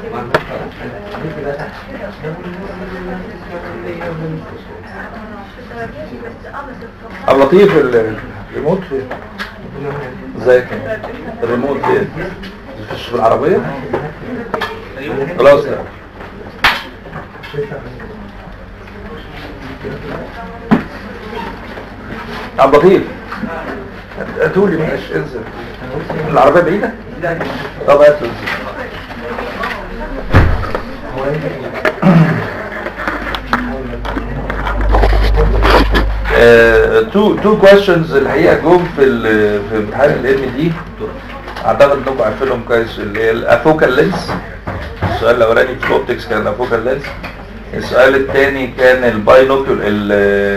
عبد اللطيف ال- الريموت فين؟ ازيك الريموت فين؟ مش في العربية؟ خلاص لا. عبد اللطيف هاتولي ماشي انزل العربية بعيدة؟ طب هات انزل تو تو كويشنز الحقيقه جم في ال- في امتحان الام دي اعتقد انكم عارفينهم كويس اللي هي الافوكال لينس السؤال الاولاني في الاوبتكس كان افوكال لينس السؤال الثاني كان الباينوكيول اللي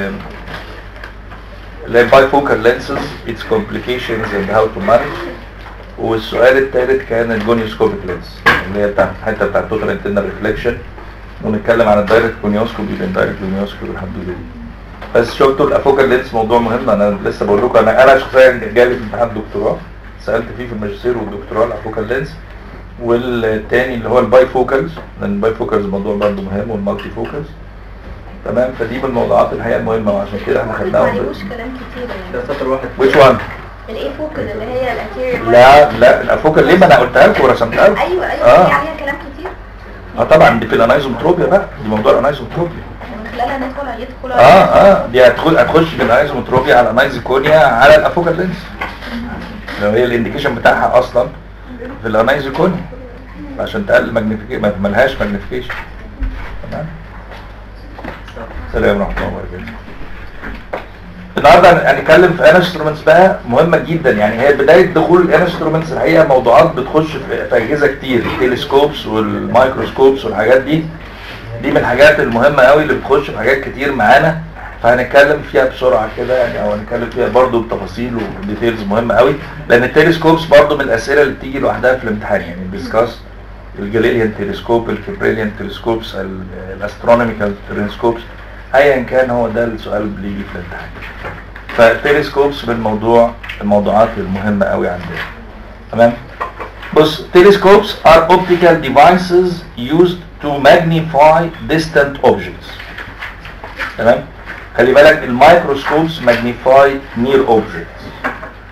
هي البايفوكال لينسز its complications and how to manage والسؤال الثالث كان الجونيوسكوبيك لينس اللي هي بتاعت الحته بتاعت توتال انترنال ريفليكشن ونتكلم عن الدايركت كونيوسكوبي والدايركت جونيوسكوبي والحدوده دي بس شفتوا الافوكال لينس موضوع مهم انا لسه بقول لكم انا انا شخصيا جالي في امتحان دكتوراه سالت فيه في الماجستير والدكتوراه الافوكال لينس والتاني اللي هو الباي فوكالز لان الباي فوكالز موضوع برضه مهم والمالتي فوكالز تمام فدي من الموضوعات الحقيقه المهمه وعشان كده احنا ما خدناها عليهوش كلام كتير يعني ده سطر واحد which one الايه فوكل اللي هي الانتيريور لا لا الافوكال ليه ما انا قلتها لكم ورسمتها لكم ايوه ايوه آه. في عليها كلام كتير اه طبعا دي في الانايزومتروبيا بقى دي موضوع الانايزومتروبيا من خلالها ندخل يدخل اه اه دي هتخش هتخش بالايزومتروبيا على انايزوكونيا على الافوكال لينس لو هي الانديكيشن بتاعها اصلا في الانايزوكونيا عشان تقلل ماجنيفيكيشن ما ملهاش ماجنيفيكيشن تمام السلام ورحمه الله وبركاته النهارده هنتكلم في انسترومنتس بقى مهمه جدا يعني هي بدايه دخول الانسترومنتس الحقيقه موضوعات بتخش في في اجهزه كتير التلسكوبس والمايكروسكوبس والحاجات دي دي من الحاجات المهمة قوي اللي بتخش في حاجات كتير معانا فهنتكلم فيها بسرعة كده يعني او هنتكلم فيها برضو بتفاصيل وديتيلز مهمة قوي لان التلسكوبس برضو من الاسئلة اللي بتيجي لوحدها في الامتحان يعني ديسكاس الجاليليان تلسكوب الكبريليان تلسكوبس الاسترونوميكال تلسكوبس ايا كان هو ده السؤال اللي بيجي في الامتحان فالتلسكوبس من موضوع الموضوعات المهمة قوي عندنا تمام بص telescopes are optical devices used to magnify distant objects تمام خلي بالك الميكروسكوبس magnify near objects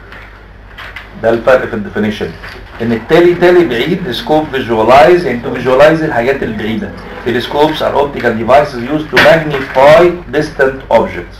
ده الفرق في الديفينيشن ان التالي تالي بعيد سكوب فيجوالايز يعني تو فيجوالايز الحاجات البعيده telescopes are optical devices used to magnify distant objects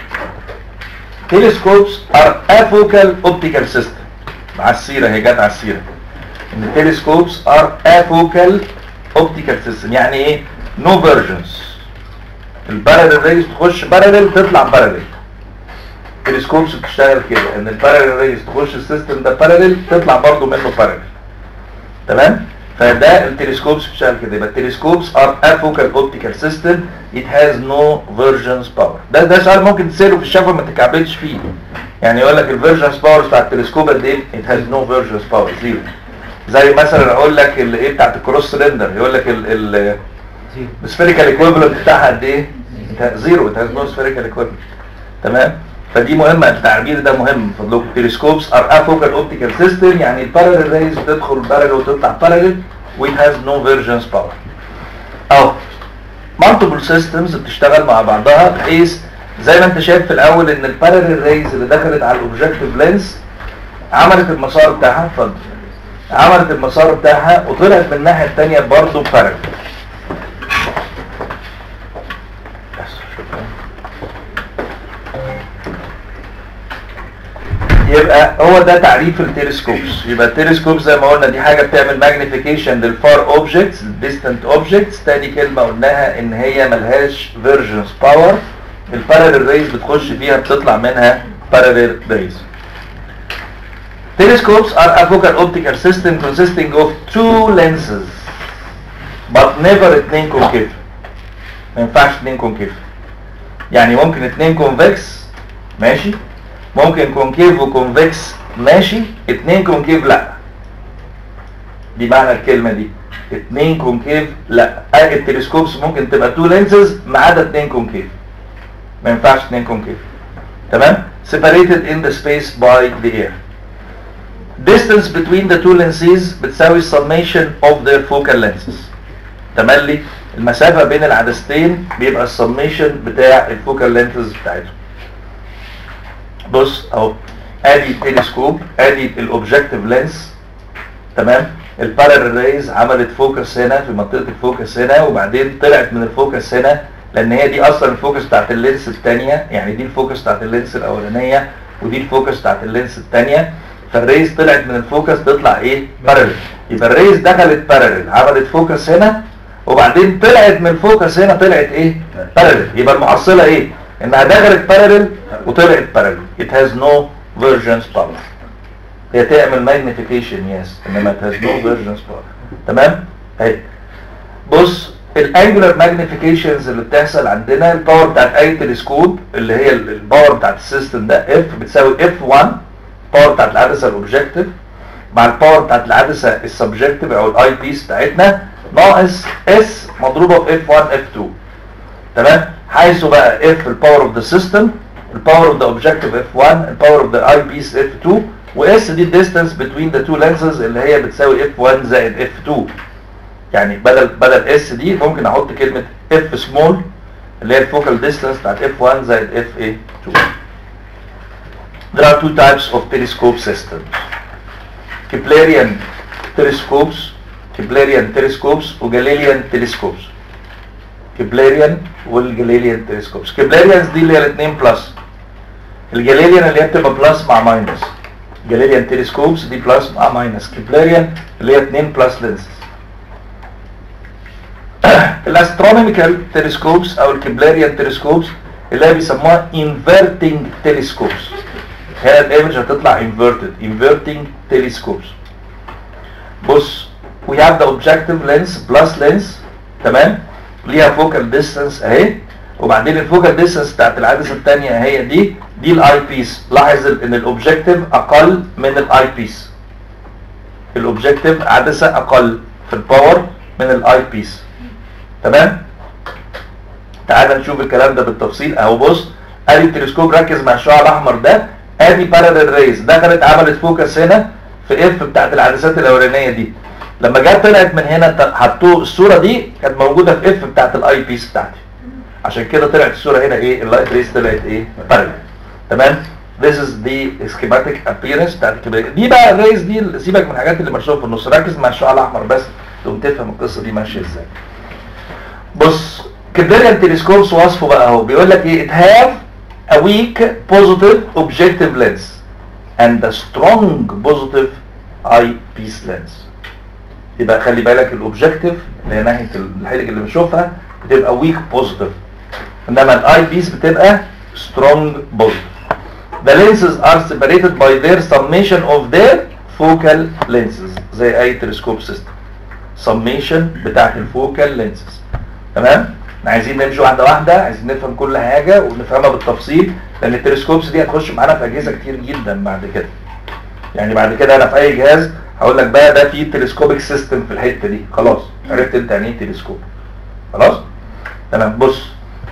telescopes are afocal optical system على السيره هي جت على السيره ان التلسكوبس ار افوكال اوبتيكال سيستم يعني ايه نو فيرجنز الباراليل ريز تخش باراليل تطلع باراليل التلسكوبس بتشتغل كده ان الباراليل ريز تخش السيستم ده باراليل تطلع برضو منه باراليل تمام فده التلسكوبس بتشتغل كده يبقى التلسكوبس ار افوكال اوبتيكال سيستم ات هاز نو فيرجنز باور ده ده سؤال ممكن تساله في الشفه ما تكعبلش فيه يعني يقول لك الفيرجنز باور بتاع التلسكوب قد ايه ات هاز نو فيرجنز باور زيرو زي مثلا اقول لك الايه بتاعت الكروس سلندر يقول لك ال السفيريكال ايكويفالنت بتاعها قد ايه زيرو ات هاز نو سفيريكال ايكويفالنت تمام فدي مهمه التعبير ده مهم من فضلكم تلسكوبس ار افوكال اوبتيكال سيستم يعني الباراليل ريز بتدخل باراليل وتطلع باراليل ويت هاز نو فيرجنز باور اهو مالتيبل سيستمز بتشتغل مع بعضها بحيث زي ما انت شايف في الاول ان الباراليل ريز اللي دخلت على الاوبجكتيف لينس عملت المسار بتاعها اتفضل عملت المسار بتاعها وطلعت من الناحيه الثانيه برضه باراليل بس شكرا يبقى هو ده تعريف التلسكوبس يبقى التلسكوب زي ما قلنا دي حاجه بتعمل ماجنيفيكيشن للفار اوبجكتس الديستنت اوبجكتس تاني كلمه قلناها ان هي ملهاش فيرجنز باور الباراليل ريز بتخش فيها بتطلع منها باراليل ريز Telescopes are a focal optical system consisting of two lenses but never اتنين concave ما ينفعش اتنين concave يعني ممكن اتنين كونفكس ماشي ممكن كونكيف وكونفكس ماشي اتنين كونكيف لا دي معنى الكلمة دي اتنين كونكيف لا آه، التلسكوبس ممكن تبقى تو لينسز ما عدا اتنين كونكيف ما ينفعش اتنين كونكيف تمام separated in the space by the air distance between the two lenses بتساوي summation of their focal lenses تملي المسافة بين العدستين بيبقى السميشن بتاع الفوكال لينثز بتاعتهم بص اهو ادي التلسكوب ادي الاوبجكتيف لينس تمام البارالل ريز عملت فوكس هنا في منطقه الفوكس هنا وبعدين طلعت من الفوكس هنا لان هي دي اصلا الفوكس بتاعت اللينس الثانيه يعني دي الفوكس بتاعت اللينس الاولانيه ودي الفوكس بتاعت اللينس الثانيه فالريز طلعت من الفوكس تطلع ايه بارالل يبقى الريز دخلت بارالل عملت فوكس هنا وبعدين طلعت من الفوكس هنا طلعت ايه بارالل يبقى المحصله ايه انها دخلت بارالل وطلعت بارالل it has no versions power هي تعمل magnification يس انما it has no versions power تمام اهي بص الانجلر ماجنيفيكيشنز اللي بتحصل عندنا الباور بتاعت اي تلسكوب اللي هي ال- الباور بتاعت السيستم ده اف بتساوي اف 1 باور بتاعت العدسه الاوبجكتيف مع الباور بتاعت العدسه السبجكتيف او الاي بيس بتاعتنا ناقص اس مضروبه في اف 1 اف 2 تمام حيث بقى اف الباور اوف ذا سيستم الباور اوف ذا اوبجكتيف اف 1 الباور اوف ذا اي بيس اف 2 واس دي الديستانس بتوين ذا تو لينسز اللي هي بتساوي اف 1 زائد اف 2 يعني بدل بدل اس دي ممكن احط كلمه اف سمول اللي هي الفوكال ديستانس بتاعت اف 1 زائد اف ايه 2 There are two types of telescope systems. Keplerian telescopes, Keplerian telescopes وجاليليان telescopes. كيبليريان والجاليليان تلسكوبس كيبليريانز دي اللي هي الاثنين بلس الجاليليان اللي هي بتبقى بلس مع ماينس جاليليان تلسكوبس دي بلس مع ماينس كيبليريان اللي هي 2 بلس لينسز الاسترونوميكال تلسكوبس او الكيبليريان تلسكوبس اللي هي بيسموها انفيرتنج تلسكوبس هنا الايمج هتطلع inverted inverting telescopes بص we have the objective lens plus lens تمام ليها فوكال ديستانس اهي وبعدين الفوكال ديستانس بتاعت العدسه الثانيه هي دي دي الاي بيس لاحظ ان الاوبجكتيف اقل من الاي بيس الاوبجكتيف عدسه اقل في الباور من الاي بيس تمام تعال نشوف الكلام ده بالتفصيل اهو بص ادي التلسكوب ركز مع الشعاع الاحمر ده ادي بارالل ريز دخلت عملت فوكس هنا في اف بتاعت العدسات الاولانيه دي لما جت طلعت من هنا ت- حطوه الصوره دي كانت موجوده في اف بتاعت الاي بيس بتاعتي عشان كده طلعت الصوره هنا ايه اللايت ريز طلعت ايه بارالل تمام This is the schematic appearance بتاعت الكبيرة دي بقى الريز دي سيبك من الحاجات اللي مرسومه في النص ركز مع الشعاع الاحمر بس تقوم تفهم القصه دي ماشيه ازاي بص كبيريان تلسكوبس وصفه بقى اهو بيقول لك ايه it have a weak positive objective lens and a strong positive eyepiece lens يبقى خلي بالك الاوبجكتيف اللي هي ناحيه الحلق اللي بنشوفها بتبقى ويك بوزيتيف انما الاي بيس بتبقى سترونج بوزيتيف The lenses are separated by their summation of their focal lenses زي اي تلسكوب سيستم summation بتاعت الفوكال لينسز تمام احنا عايزين نمشي واحده واحده عايزين نفهم كل حاجه ونفهمها بالتفصيل لان التلسكوبس دي هتخش معانا في اجهزه كتير جدا بعد كده يعني بعد كده انا في اي جهاز هقول لك بقى ده فيه تلسكوبيك سيستم في الحته دي خلاص عرفت انت يعني ايه تلسكوب خلاص تمام بص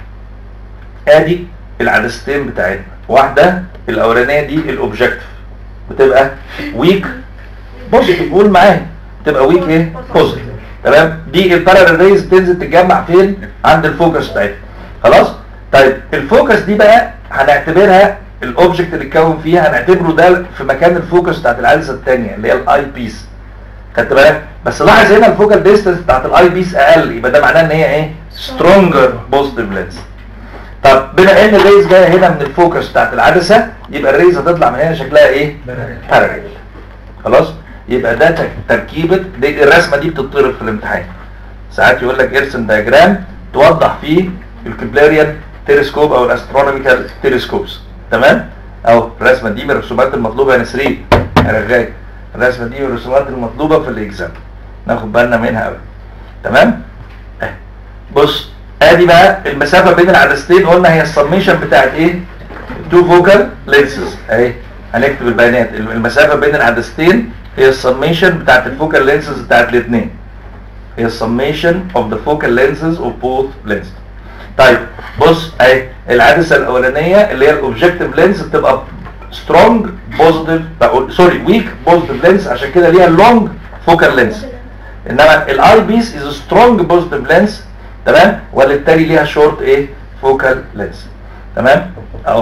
ادي العدستين بتاعتنا واحده الاولانيه دي الاوبجكتيف بتبقى ويك بوزيتيف قول معايا بتبقى ويك ايه بوزيتيف تمام دي البارالل ريز بتنزل تتجمع فين عند الفوكس بتاعتها خلاص طيب الفوكس دي بقى هنعتبرها الاوبجكت اللي اتكون فيها هنعتبره ده في مكان الفوكس بتاعت العدسه الثانيه اللي هي الاي بيس خدت بالك بس لاحظ هنا الفوكال ديستانس بتاعت الاي بيس اقل يبقى ده معناه ان هي ايه سترونجر بوزيتيف لينس طب بما ان الريز جايه هنا من الفوكس بتاعت العدسه يبقى الريز هتطلع من هنا شكلها ايه بارالل خلاص يبقى ده تك- تركيبه دي الرسمه دي بتطرد في الامتحان ساعات يقول لك ارسم دياجرام توضح فيه الكبلاريان تلسكوب او الاسترونوميكال تلسكوبس تمام اهو الرسمه دي من الرسومات المطلوبه يا نسرين يا رغاي الرسمه دي من الرسومات المطلوبه في الاكزام ناخد بالنا منها قوي تمام اه. بص ادي بقى المسافه بين العدستين قلنا هي السميشن بتاعت ايه تو فوكال لينسز اهي هنكتب البيانات المسافه بين العدستين هي السميشن بتاعت الفوكال لينسز بتاعت الاثنين هي السميشن اوف ذا فوكال لينسز اوف بوث لينسز طيب بص اهي العدسه الاولانيه اللي هي الاوبجكتيف لينس بتبقى سترونج بوزيتيف سوري ويك بوزيتيف لينس عشان كده ليها لونج فوكال لينس انما الاي بيس از سترونج بوزيتيف لينس تمام وبالتالي ليها شورت ايه فوكال لينس تمام اهو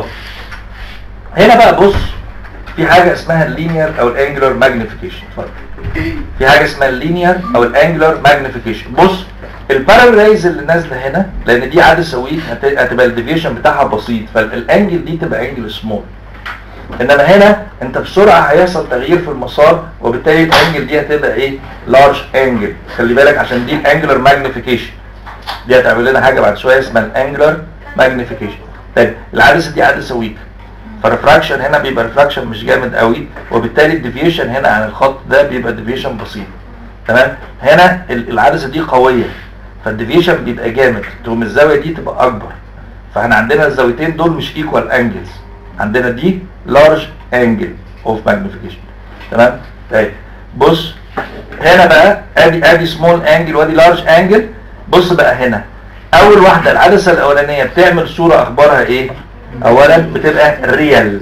هنا بقى بص في حاجه اسمها اللينير او الانجلر ماجنيفيكيشن اتفضل في حاجه اسمها اللينير او الانجلر ماجنيفيكيشن بص البارل ريز اللي نازله هنا لان دي عدسه ويك هت- هتبقى الديفيشن بتاعها بسيط فالانجل دي تبقى انجل سمول انما هنا انت بسرعه هيحصل تغيير في المسار وبالتالي الانجل دي هتبقى ايه لارج انجل خلي بالك عشان دي الانجلر ماجنيفيكيشن دي هتعمل لنا حاجه بعد شويه اسمها الانجلر ماجنيفيكيشن طيب العدسه دي عدسه ويك فالريفراكشن هنا بيبقى ريفراكشن مش جامد قوي وبالتالي الديفيشن هنا عن الخط ده بيبقى ديفيشن بسيط تمام هنا ال- العدسه دي قويه فالديفيشن بيبقى جامد تقوم الزاويه دي تبقى اكبر فاحنا عندنا الزاويتين دول مش ايكوال انجلز عندنا دي لارج انجل اوف ماجنيفيكيشن تمام طيب بص هنا بقى ادي ادي سمول انجل وادي لارج انجل بص بقى هنا اول واحده العدسه الاولانيه بتعمل صوره اخبارها ايه اولا بتبقى ريال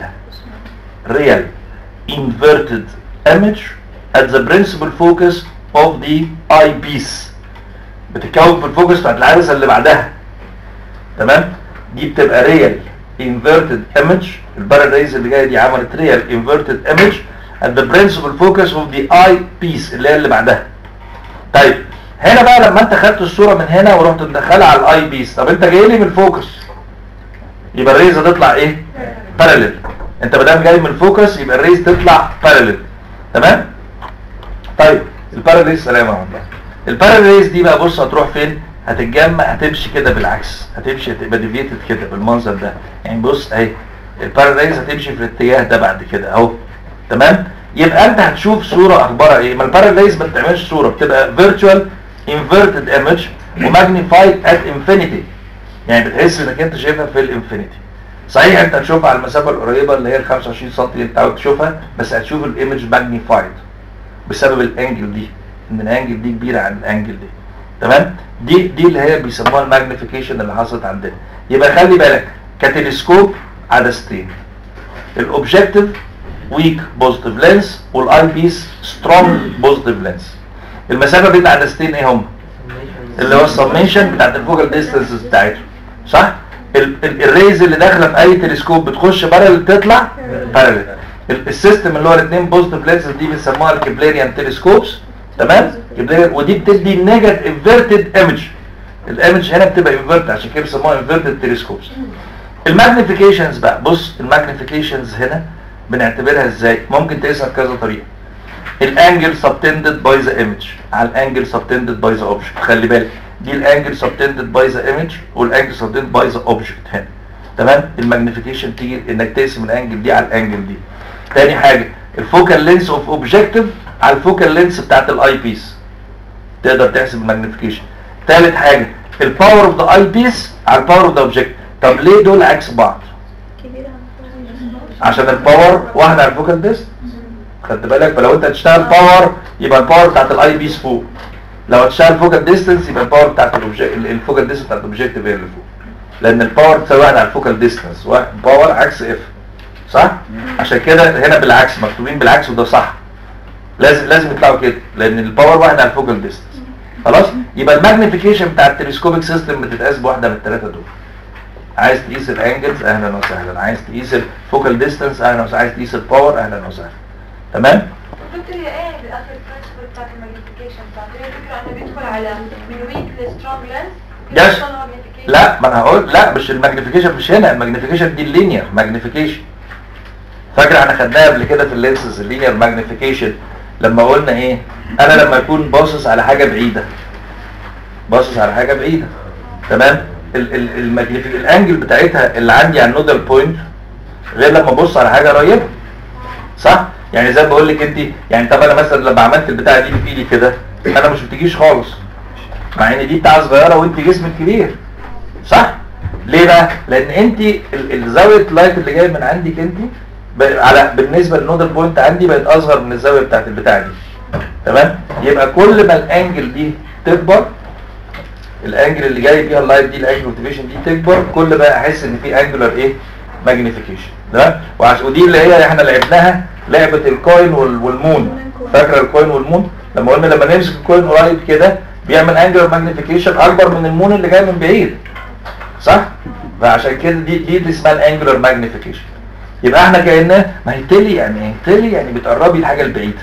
real inverted image at the principal focus of the eyepiece بتتكون في الفوكس بتاعت العدسه اللي بعدها تمام دي بتبقى real inverted image البارل ريز اللي جايه دي عملت real inverted image at the principal focus of the eyepiece اللي هي اللي بعدها طيب هنا بقى لما انت خدت الصوره من هنا ورحت مدخلها على الاي بيس طب انت جاي لي من الفوكس يبقى الريز هتطلع ايه باراليل انت ما دام جاي من الفوكس يبقى الريز تطلع باراليل تمام طيب الباراليز سلام عليكم الباراليز دي بقى بص هتروح فين هتتجمع هتمشي كده بالعكس هتمشي هتبقى ديفيتد كده بالمنظر ده يعني بص اهي الباراليز هتمشي في الاتجاه ده بعد كده اهو تمام يبقى انت هتشوف صوره اخبارها ايه ما الباراليز ما بتعملش صوره بتبقى فيرتشوال انفيرتد ايمج وماجنيفايد ات انفينيتي يعني بتحس انك انت شايفها في الانفينيتي صحيح انت هتشوفها على المسافه القريبه اللي هي ال 25 سم اللي انت عاوز تشوفها بس هتشوف الايمج ماجنيفايد بسبب الانجل دي ان الانجل دي كبيره عن الانجل دي تمام دي دي اللي هي بيسموها الماجنيفيكيشن اللي حصلت عندنا يبقى خلي بالك كتلسكوب عدستين الاوبجكتيف ويك بوزيتيف لينس والاي بيس سترونج بوزيتيف لينس المسافه بين العدستين ايه هم اللي هو السميشن بتاعت الفوكال ديستانسز بتاعتهم صح ال- ال- الريز اللي داخله في اي تلسكوب بتخش بارل تطلع بارل السيستم اللي هو الاثنين بوزيتيف لينسز دي بنسموها الكبليريان تلسكوبس تمام كبليريان ودي بتدي نيجاتيف انفيرتد ايمج الايمج هنا بتبقى انفيرت عشان كده بيسموها انفيرتد تلسكوبس الماجنيفيكيشنز بقى بص الماجنيفيكيشنز هنا بنعتبرها ازاي ممكن تقيسها بكذا طريقه الانجل سبتندد باي ذا ايمج على الانجل سبتندد باي ذا اوبجكت خلي بالك دي الانجل سبتندد باي ذا ايمج والانجل سبتندد باي ذا اوبجكت هنا تمام الماجنيفيكيشن تيجي انك تقسم الانجل دي على الانجل دي تاني حاجه الفوكال لينس اوف اوبجكتيف على الفوكال لينس بتاعت الاي بيس تقدر تحسب الماجنيفيكيشن تالت حاجه الباور اوف ذا اي بيس على الباور اوف ذا اوبجكت طب ليه دول عكس بعض كبيرة عشان الباور واحد على الفوكال ديست خدت بالك فلو انت هتشتغل باور يبقى الباور بتاعت الاي بيس فوق لو هتشتغل فوكال ديستنس يبقى الباور بتاعت الاوبجكت الفوكال ديستنس بتاعت الاوبجكتيف هي اللي فوق لان الباور بتساوي واحد على الفوكال ديستنس باور عكس اف صح عشان كده هنا بالعكس مكتوبين بالعكس وده صح لازم لازم يطلعوا كده لان الباور واحد على الفوكال ديستنس خلاص يبقى الماجنيفيكيشن بتاع التلسكوبيك سيستم بتتقاس بواحده من الثلاثه دول عايز تقيس الانجلز اهلا وسهلا عايز تقيس الفوكال ديستانس اهلا وسهلا عايز تقيس الباور اهلا وسهلا تمام دكتور هي ايه بالاخر البرنسبل بتاعت الماجنيفيكيشن بتاعت هي الفكره انه بيدخل على من ويك لسترونج لينس Yes. لا ما انا هقول لا مش الماجنيفيكيشن مش هنا الماجنيفيكيشن دي اللينير ماجنيفيكيشن فاكر احنا خدناها قبل كده في اللينسز اللينير ماجنيفيكيشن لما قلنا ايه انا لما اكون باصص على حاجه بعيده باصص على حاجه بعيده تمام ال ال الماجنيفيك الانجل بتاعتها اللي عندي على النودال بوينت غير لما ابص على حاجه قريبه صح يعني زي ما بقول لك انت يعني طب انا مثلا لما عملت البتاعه دي في ايدي كده انا مش بتجيش خالص مع ان دي بتاعه صغيره وانت جسمك كبير صح ليه بقى لان انت ال- الزاويه اللايت اللي جايه من عندك انت ب- على بالنسبه للنودال بوينت عندي بقت اصغر من الزاويه بتاعت البتاعه دي تمام يبقى كل ما الانجل دي تكبر الانجل اللي جاي فيها اللايت دي الانجل موتيفيشن دي تكبر كل ما احس ان في انجلر ايه ماجنيفيكيشن ده وعش... ودي اللي هي احنا لعبناها لعبه الكوين وال... والمون فاكره الكوين والمون لما قلنا لما نمسك الكوين قريب كده بيعمل انجلر ماجنيفيكيشن اكبر من المون اللي جاي من بعيد صح فعشان كده دي دي اللي اسمها الانجلر ماجنيفيكيشن يبقى احنا كاننا ما هي تلي يعني ايه تلي يعني بتقربي الحاجه البعيده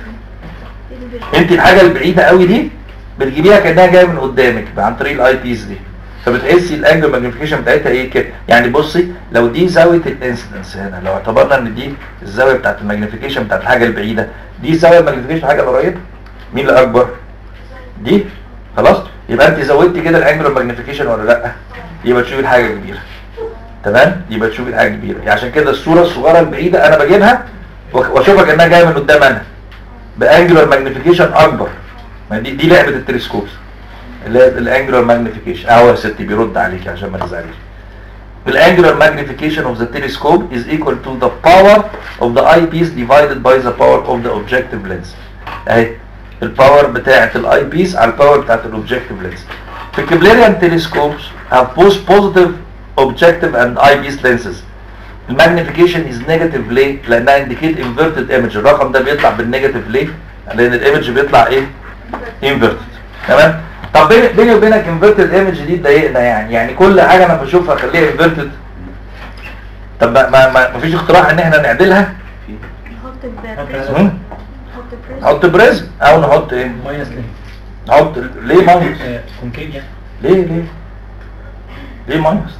انت الحاجه البعيده قوي دي بتجيبيها كانها جايه من قدامك عن طريق الاي بيس دي فبتحسي الانجل ماجنيفيكيشن بتاعتها ايه كده يعني بصي لو دي زاويه الانسيدنس هنا لو اعتبرنا ان دي الزاويه بتاعت الماجنيفيكيشن بتاعت الحاجه البعيده دي زاويه الماجنيفيكيشن الحاجه القريبه مين اللي اكبر دي خلاص يبقى انت زودتي كده الانجل ماجنيفيكيشن ولا لا يبقى تشوفي الحاجه الكبيره تمام يبقى تشوفي الحاجه الكبيره يعني عشان كده الصوره الصغيره البعيده انا بجيبها وأك- واشوفها كانها جايه من قدام انا بانجلر ماجنيفيكيشن اكبر ما دي دي لعبه التلسكوبس اللي هي الانجلر ماجنيفيكيشن اهو يا ستي بيرد عليك عشان ما تزعليش الانجلر magnification of the telescope is equal to the power of the eyepiece divided by the power of the objective lens اهي الباور بتاعه الاي بيس على الباور بتاعه الاوبجكتيف لينس في الكبليريان تلسكوبس have both positive objective and eyepiece lenses الماجنيفيكيشن از نيجاتيف ليه؟ لانها انديكيت انفيرتد ايمج الرقم ده بيطلع بالنيجاتيف ليه؟ لان الايمج بيطلع ايه؟ انفيرتد تمام؟ طب بيني بيني وبينك انفيرتد ايمج دي تضايقنا يعني يعني كل حاجه انا بشوفها اخليها انفيرتد طب ما ما ما مفيش اقتراح ان احنا نعدلها؟ نحط مم. البريزم نحط البريزم نحط بريزم او نحط ايه؟ ماينس ليه؟ نحط ليه ماينس؟ آه، كونكيف يعني ليه ليه؟ ليه ماينس؟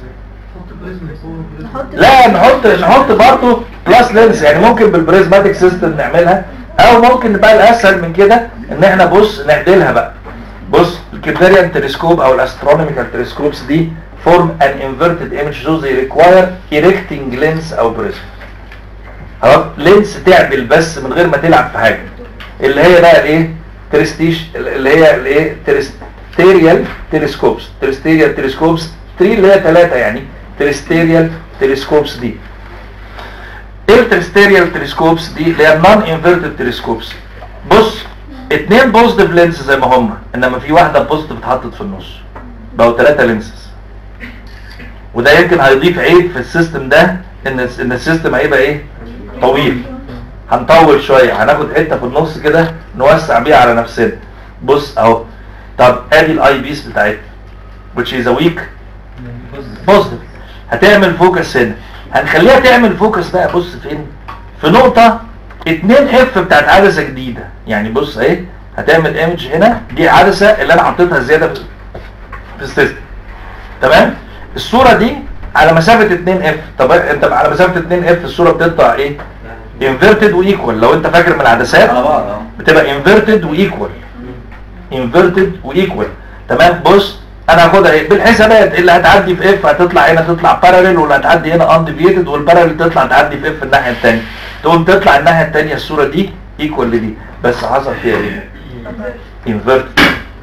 نحط لا نحط نحط برضه بلس لينس يعني ممكن بالبريزماتيك سيستم نعملها او ممكن بقى الاسهل من كده ان احنا بص نعدلها بقى بص الكيفيريان تلسكوب او الاسترونوميكال تلسكوبس دي فورم ان انفيرتد ايمج so they require erecting lens او بريزم خلاص لينس تعدل بس من غير ما تلعب في حاجه اللي هي بقى الايه ترستيش اللي هي الايه ترستيريال تلسكوبس ترستيريال تلسكوبس 3 اللي هي 3 يعني ترستيريال تلسكوبس دي ايه الترستيريال تلسكوبس دي اللي هي النون انفيرتد تلسكوبس بص اتنين بوزيتيف لينس زي ما هم انما في واحده بوزيتيف اتحطت في النص بقوا ثلاثه لينسز وده يمكن هيضيف عيب في السيستم ده ان ان السيستم هيبقى ايه طويل هنطول شويه هناخد حته في النص كده نوسع بيها على نفسنا بص اهو طب ادي الاي بيس بتاعتنا which is a weak بوزيتيف هتعمل فوكس هنا هنخليها تعمل فوكس بقى بص فين في نقطة 2 اف بتاعت عدسة جديدة يعني بص اهي هتعمل ايمج هنا دي عدسة اللي انا حطيتها زيادة في في السيستم تمام الصورة دي على مسافة 2 اف طب انت على مسافة 2 اف الصورة بتطلع ايه انفيرتد وايكوال لو انت فاكر من العدسات على بعض اه بتبقى انفيرتد وايكوال انفيرتد وايكوال تمام بص انا هاخدها ايه بالحسابات اللي هتعدي في اف هتطلع هنا تطلع باراليل واللي هتعدي هنا انديفيتد والباراليل تطلع تعدي في اف الناحيه الثانيه تقوم تطلع الناحيه الثانيه الصوره دي ايكوال لدي بس حصل فيها ايه انفيرت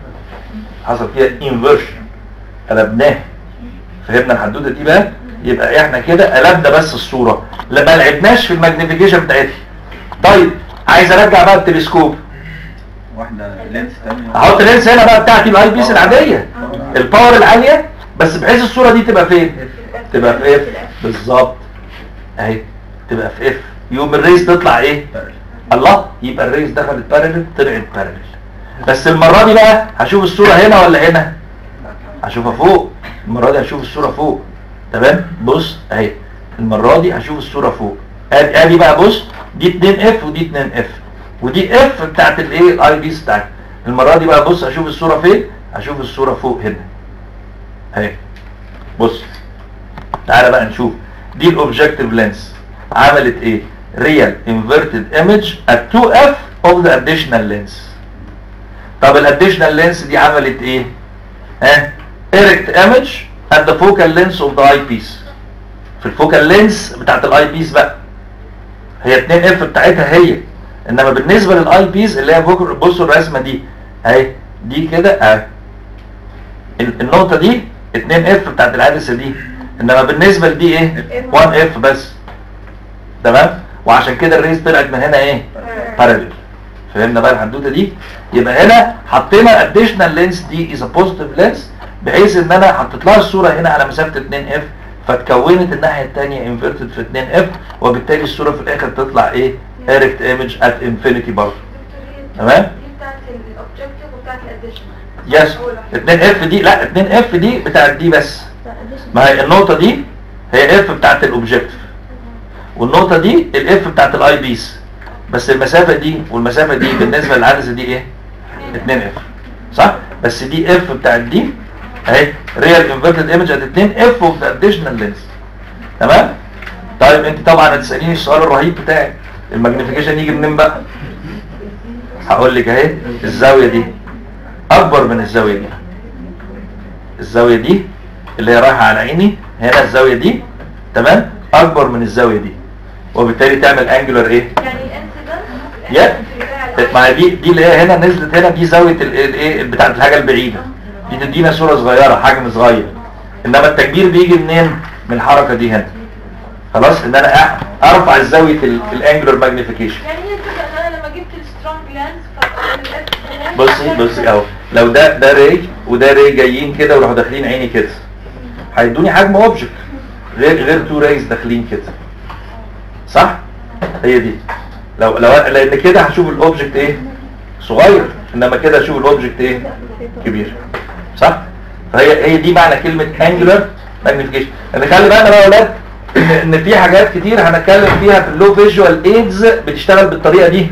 حصل فيها انفيرشن قلبناها فهمنا الحدوته دي بقى يبقى احنا كده قلبنا بس الصوره لا ما لعبناش في الماجنيفيكيشن بتاعتها طيب عايز ارجع بقى التلسكوب واحدة لينس تانية احط لينس هنا بقى بتاعتي الاي بيس العاديه الباور العاليه بس بحيث الصوره دي تبقى فين تبقى في اف بالظبط اهي تبقى في اف يوم الريس تطلع ايه الله يبقى الريس دخلت بارلل طلعت بارلل بس المره دي بقى هشوف الصوره هنا ولا هنا هشوفها فوق المره دي هشوف الصوره فوق تمام بص اهي المره دي هشوف الصوره فوق ادي ادي بقى بص دي 2 اف ودي 2 اف ودي اف بتاعت الايه الاي بيس بتاعتي المره دي بقى بص هشوف الصوره فين هشوف الصوره فوق هنا اهي بص تعالى بقى نشوف دي الاوبجكتيف لينس عملت ايه ريال انفيرتد ايمج at 2f of the additional lens طب الاديشنال لينس دي عملت ايه ها erect image at the focal length of the eyepiece في الفوكال لينس بتاعت الاي بيس بقى هي 2 اف بتاعتها هي انما بالنسبه للاي بيس اللي هي فوكال بصوا الرسمه دي اهي دي كده اهي ال- النقطه دي 2 اف بتاعت العدسه دي انما بالنسبه لدي ايه 1 اف بس تمام وعشان كده الريس طلعت من هنا ايه باراليل فهمنا بقى الحدوته دي يبقى هنا حطينا اديشنال لينس دي از ا بوزيتيف لينس بحيث ان انا حطيت لها الصوره هنا على مسافه 2 اف فتكونت الناحيه الثانيه انفيرتد في 2 اف وبالتالي الصوره في الاخر تطلع ايه ايركت ايمج ات انفينيتي برضه تمام دي بتاعت الاوبجكتيف وبتاعت الاديشن يس 2 اف دي لا 2 اف دي بتاعت دي بس ما هي النقطه دي هي اف بتاعت الاوبجكتيف والنقطه دي الاف بتاعت الاي بيس بس المسافه دي والمسافه دي بالنسبه للعدسه دي ايه 2 اف صح بس دي اف بتاعت دي اهي ريال انفيرتد ايمج ات 2 اف اوف ذا اديشنال لينس تمام طيب انت طبعا هتساليني السؤال الرهيب بتاعي الماجنيفيكيشن يجي منين بقى هقول لك اهي الزاويه دي اكبر من الزاويه دي الزاويه دي اللي هي رايحه على عيني هنا الزاويه دي تمام اكبر من الزاويه دي وبالتالي تعمل انجولار ايه يعني انسيدنت يا ما هي دي دي اللي هي هنا نزلت هنا دي زاويه الايه بتاعت الحاجه البعيده دي تدينا صوره صغيره حجم صغير انما التكبير بيجي منين من الحركه دي هنا خلاص ان انا أ- ارفع زاويه الانجولار ماجنيفيكيشن يعني هي الفكره ان انا لما جبت السترونج لانس بصي بصي اهو لو ده ده ري وده ري جايين كده وراحوا داخلين عيني كده هيدوني حجم اوبجكت غير غير تو ريز داخلين كده صح هي دي لو لو لان كده هشوف الاوبجكت ايه صغير انما كده هشوف الاوبجكت ايه كبير صح فهي هي دي معنى كلمه انجلر ماجنيفيكيشن ان خلي بالنا بقى يا اولاد ان ان في حاجات كتير هنتكلم فيها في اللو فيجوال ايدز بتشتغل بالطريقه دي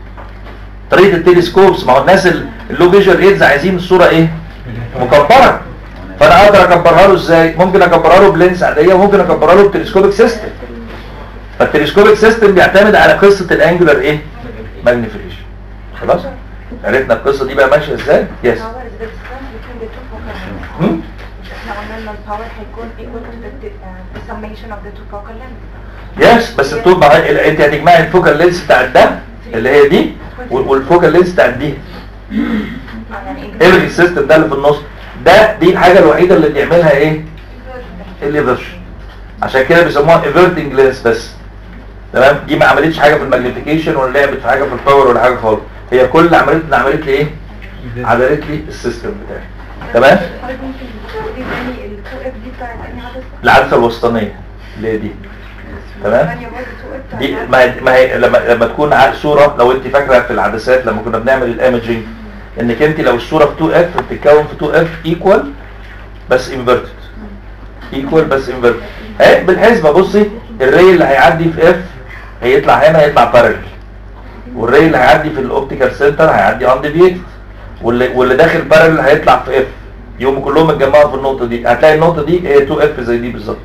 طريقه التلسكوبس ما هو الناس ال- اللو فيجوال ايدز عايزين الصوره ايه مكبره فانا اقدر اكبرها له ازاي ممكن اكبرها له بلينس عاديه وممكن اكبرها له بتلسكوبيك سيستم فالتلسكوبيك سيستم بيعتمد على قصه الانجولار ايه ماجنيفيكيشن خلاص عرفنا القصه دي بقى ماشيه ازاي يس power is the distance between the two focal lengths. هم؟ احنا قلنا ان الباور هيكون equal to the, uh, the summation of the two focal lengths. يس بس الطول بقى ال- انت هتجمعي الفوكال لينس بتاع ده اللي هي دي وال- والفوكال لينس بتاع دي آه، يعني ايه السيستم ده اللي في النص ده دي الحاجه الوحيده اللي بيعملها ايه الليفرشن عشان كده بيسموها ايفرتنج لينس بس تمام دي ما عملتش حاجه في الماجنيفيكيشن ولا لعبت في حاجه في الباور ولا حاجه خالص هي كل اللي عملت لي عملت لي ايه عدلت لي السيستم بتاعي تمام حضرتك ممكن تقولي تاني ال 2 اف دي بتاعت انهي عدسة؟ العدسه الوسطانيه اللي هي دي تمام ثانية برضه 2 اف دي ما هي, ما هي لما لما تكون ع- صوره لو انت فاكره في العدسات لما كنا بنعمل الايمجنج انك انت لو الصوره في 2 اف بتتكون في 2 اف ايكوال بس انفيرتد ايكوال بس انفيرتد اهي بالحسبه بصي الري اللي هيعدي في اف هيطلع هنا هيطلع بارل والري اللي هيعدي في الاوبتيكال سنتر هيعدي اون ديفيت واللي واللي داخل بارل هيطلع في اف يقوموا كلهم اتجمعوا في النقطه دي هتلاقي النقطه دي هي 2 اف زي دي بالظبط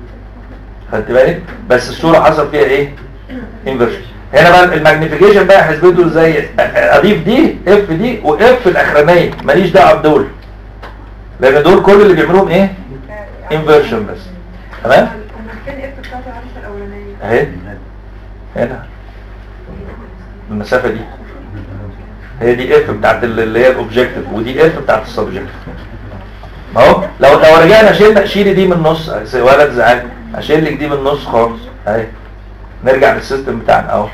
خدت بالك بس الصوره حصل فيها ايه انفرشن هنا بقى الماجنيفيكيشن بقى حسبته ازاي اضيف دي اف دي واف الاخرانيه ماليش دعوه بدول لان دول كل اللي بيعملوهم ايه انفرشن بس تمام امال فين اف بتاعت العدسة الاولانية؟ اهي هنا المسافه دي هي دي اف بتاعت ال- اللي هي الاوبجكتيف ودي اف بتاعت السبجكتيف ما هو لو لو رجعنا شيلنا شيلي دي من النص ولا تزعل اشيل لك دي من النص خالص اهي نرجع للسيستم بتاعنا اهو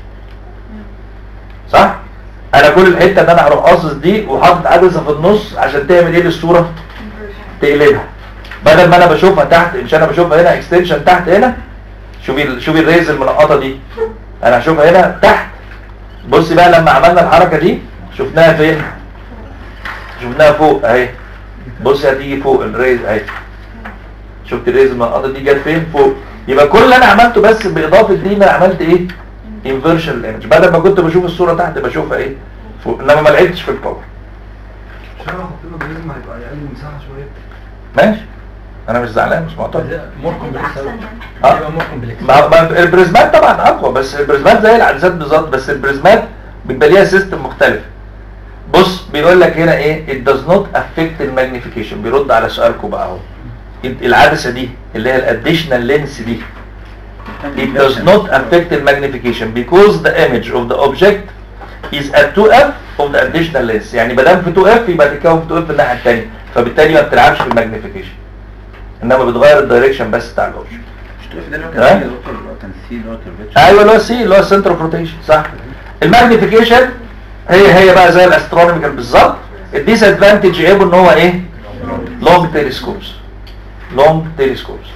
صح انا كل الحته ان انا هروح قاصص دي وحاطط عدسه في النص عشان تعمل ايه للصوره تقلبها بدل ما انا بشوفها تحت مش انا بشوفها هنا اكستنشن تحت هنا شوفي ال- شوفي الريز المنقطه دي انا هشوفها هنا تحت بصي بقى لما عملنا الحركه دي شفناها فين شفناها فوق اهي بصي هتيجي فوق الريز اهي شفت الريز المنقطه دي جت فين فوق يبقى كل اللي انا عملته بس باضافه دي انا عملت ايه انفيرشن الايمج بدل ما كنت بشوف الصوره تحت بشوفها ايه فوق انما ما لعبتش في الباور عشان انا احط له بريزم هيبقى اقل مساحه شويه ماشي انا مش زعلان مش معترض مور احسن يعني اه يبقى مور كومبلكس ما ما البريزمات طبعا اقوى بس البريزمات زي العدسات بالظبط بس البريزمات بيبقى ليها سيستم مختلف بص بيقول لك هنا ايه it does not affect الماجنيفيكيشن بيرد على سؤالكم بقى اهو العدسه دي اللي هي الاديشنال لينس دي it does not affect the magnification because the image of the object is at 2f of the additional lens يعني ما دام في 2f يبقى تتكون في 2f الناحيه الثانيه فبالتالي ما بتلعبش في الماجنيفيكيشن انما بتغير الدايركشن بس بتاع الاوبجكت مش تقف ده اللي هو ها؟ كان فيه دكتور اللي هو كان سي اللي هو curvature. ايوه اللي هو سي اللي هو السنتر اوف روتيشن صح الماجنيفيكيشن هي هي بقى زي الاسترونوميكال بالظبط الديس ادفانتج عيبه ان هو ايه لونج تيلسكوبس لونج تيلسكوبس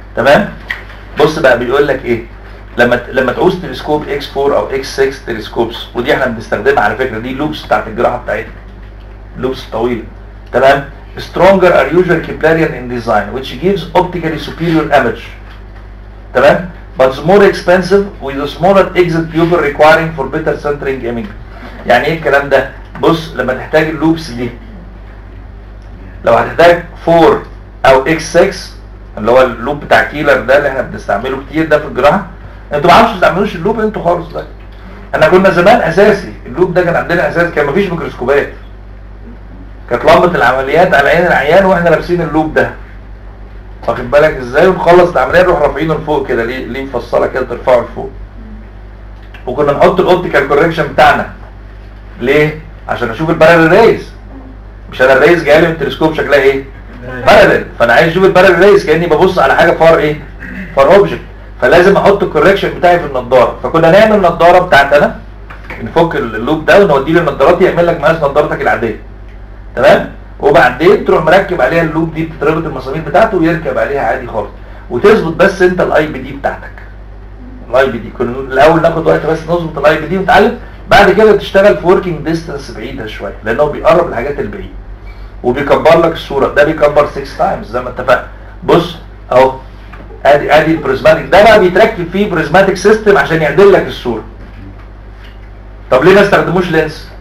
تمام بص بقى بيقول لك ايه لما لما تعوز تلسكوب اكس 4 او اكس 6 تلسكوبس ودي احنا بنستخدمها على فكره دي لوبس بتاعت الجراحه بتاعتنا لوبس طويله تمام stronger are usually Keplerian in design which gives optically superior image تمام but it's more expensive with a smaller exit pupil requiring for better centering image يعني ايه الكلام ده بص لما تحتاج اللوبس دي لو هتحتاج 4 او اكس 6 اللي هو اللوب بتاع كيلر ده اللي احنا بنستعمله كتير ده في الجراحه انتوا ما عارفش تستعملوش اللوب انتوا خالص ده احنا كنا زمان اساسي اللوب ده كان عندنا اساسي كان مفيش ميكروسكوبات كانت لمبه العمليات على عين العيان واحنا لابسين اللوب ده واخد بالك ازاي ونخلص العمليه نروح رافعينه لفوق كده ليه ليه مفصله كده ترفعه لفوق وكنا نحط الاوبتيكال كوركشن بتاعنا ليه عشان اشوف البارل ريز مش انا الريز جاي لي من التلسكوب شكلها ايه بارل فانا عايز اشوف البارل ريز كاني ببص على حاجه فار ايه فار اوبجكت فلازم احط الكوركشن بتاعي في النضاره فكنا نعمل النضاره بتاعتنا نفك اللوب ده ونوديه للنضارات يعمل لك مقاس نضارتك العاديه تمام وبعدين تروح مركب عليها اللوب دي بتتربط المسامير بتاعته ويركب عليها عادي خالص وتظبط بس انت الاي بي دي بتاعتك الاي بي دي كنا الاول ناخد وقت بس نظبط الاي بي دي ونتعلم بعد كده تشتغل في وركينج ديستانس بعيده شويه لانه بيقرب الحاجات البعيده وبيكبر لك الصوره ده بيكبر 6 تايمز زي ما اتفقنا بص اهو ادي ادي البريزماتيك ده بقى بيتركب فيه بريزماتيك سيستم عشان يعدل لك الصوره طب ليه ما استخدموش لينس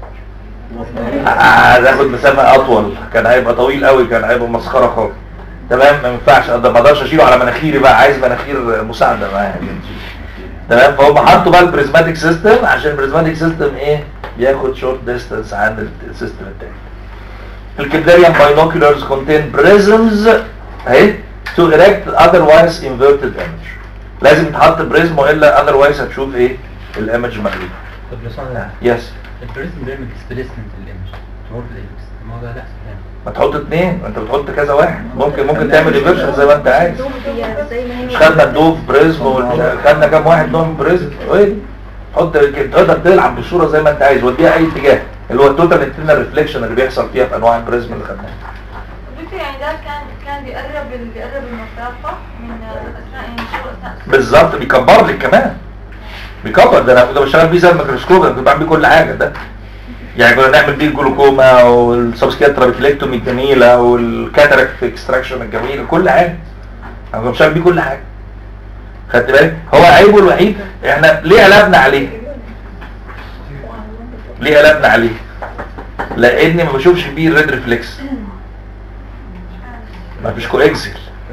هاخد مسافه اطول كان هيبقى طويل قوي كان هيبقى مسخره خالص تمام ما ينفعش أقدر- ما اقدرش اشيله على مناخيري بقى عايز مناخير مساعده معايا تمام فهم حطوا بقى البريزماتيك سيستم عشان البريزماتيك سيستم ايه بياخد شورت ديستانس عن السيستم التاني الكبلاريان باينوكولارز contain prisms اهي to erect otherwise inverted image لازم يتحط بريزم والا otherwise هتشوف ايه الايمج مقلوب طب لو سؤال يس البريزم بيعمل ديسبيسمنت للايمج تمر بالايبكس الموضوع ده احسن يعني ما تحط اتنين انت بتحط كذا واحد ممكن ممكن تعمل ريفرشن زي ما انت عايز مش خدنا الدوف بريزم وال- خدنا كام واحد نوع بريزم ايه حط تقدر تلعب بالصوره زي ما انت عايز وديها اي اتجاه اللي هو التوتال انترنال ريفليكشن اللي بيحصل فيها في انواع البريزم اللي خدناها دكتور يعني ده كان كان بيقرب ال- بيقرب المسافة من اثناء يعني شو اثناء بالظبط بيكبر لك كمان بيكبر ده انا كنت بشتغل بيه زي الميكروسكوب انا كنت بعمل بيه كل حاجه ده يعني كنا نعمل بيه الجلوكوما والسبسكيات رابيكليكتومي الجميله والكاتراكت اكستراكشن الجميل كل حاجه انا كنت بشتغل بيه كل حاجه خدت بالك هو عيبه الوحيد احنا ليه قلبنا عليه ليه قلبنا عليه لاني ما بشوفش بيه الريد ريفلكس ما فيش كواكسل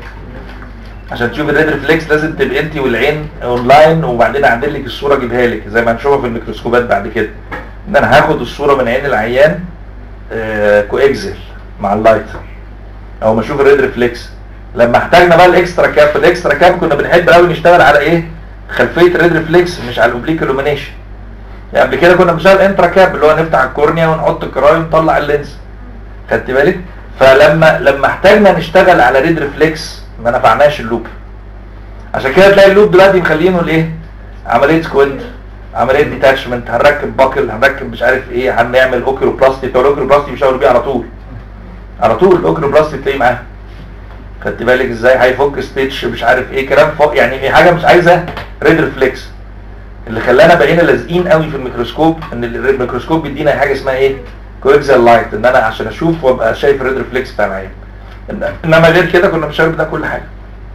عشان تشوف الريد ريفلكس لازم تبقى انت والعين اونلاين وبعدين اعدل لك الصوره اجيبها لك زي ما هنشوفها في الميكروسكوبات بعد كده ان انا هاخد الصوره من عين العيان آه كواكسل مع اللايت او ما اشوف الريد ريفلكس لما احتاجنا بقى الاكسترا كاب في الاكسترا كاب كنا بنحب قوي نشتغل على ايه خلفيه الريد ريفلكس مش على الاوبليك illumination يعني قبل كده كنا بنشتغل انترا كاب اللي هو نفتح الكورنيا ونحط الكراي ونطلع اللينز خدت بالك فلما لما احتاجنا نشتغل على ريد ريفلكس ما نفعناش اللوب عشان كده تلاقي اللوب دلوقتي مخلينه الايه عمليه سكوينت عمليه ديتاتشمنت هنركب باكل هنركب مش عارف ايه هنعمل اوكيروبلاستي بتوع الاوكيروبلاستي بيشاوروا بيه على طول على طول الاوكيروبلاستي تلاقيه معاه خدت بالك ازاي هيفك ستيتش مش عارف ايه كلام فوق يعني ايه حاجه مش عايزه ريد ريفلكس اللي خلانا بقينا لازقين قوي في الميكروسكوب ان الميكروسكوب بيدينا حاجه اسمها ايه كويكزال لايت ان انا عشان اشوف وابقى شايف الريد ريفلكس بتاع العين إن- انما غير كده كنا بنشارك ده كل حاجه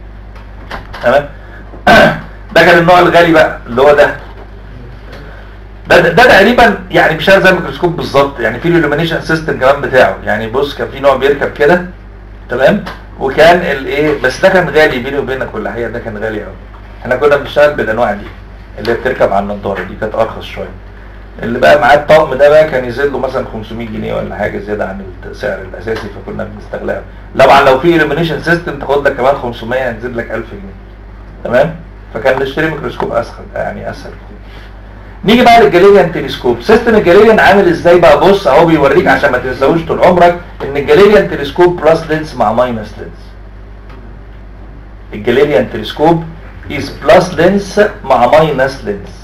تمام ده كان النوع الغالي بقى اللي هو ده ده ده, ده تقريبا يعني بيشتغل زي الميكروسكوب بالظبط يعني في الالومينيشن سيستم كمان بتاعه يعني بص كان في نوع بيركب كده تمام وكان الايه بس ده كان غالي بيني وبينك ولا هي ده كان غالي قوي احنا كنا بنشتغل بالانواع دي اللي هي بتركب على النضاره دي كانت ارخص شويه اللي بقى معاه الطقم ده بقى كان يزيد له مثلا 500 جنيه ولا حاجه زياده عن السعر الاساسي فكنا بنستغلها طبعا لو في illumination سيستم تاخد لك كمان 500 هتزيد لك 1000 جنيه تمام فكان نشتري ميكروسكوب اسهل يعني اسهل كتير نيجي بقى للجاليليان تلسكوب سيستم الجاليليان عامل ازاي بقى بص اهو بيوريك عشان ما تنساهوش طول عمرك ان الجاليليان تلسكوب بلس لينس مع ماينس لينس الجاليليان تلسكوب is بلس لينس مع ماينس لينس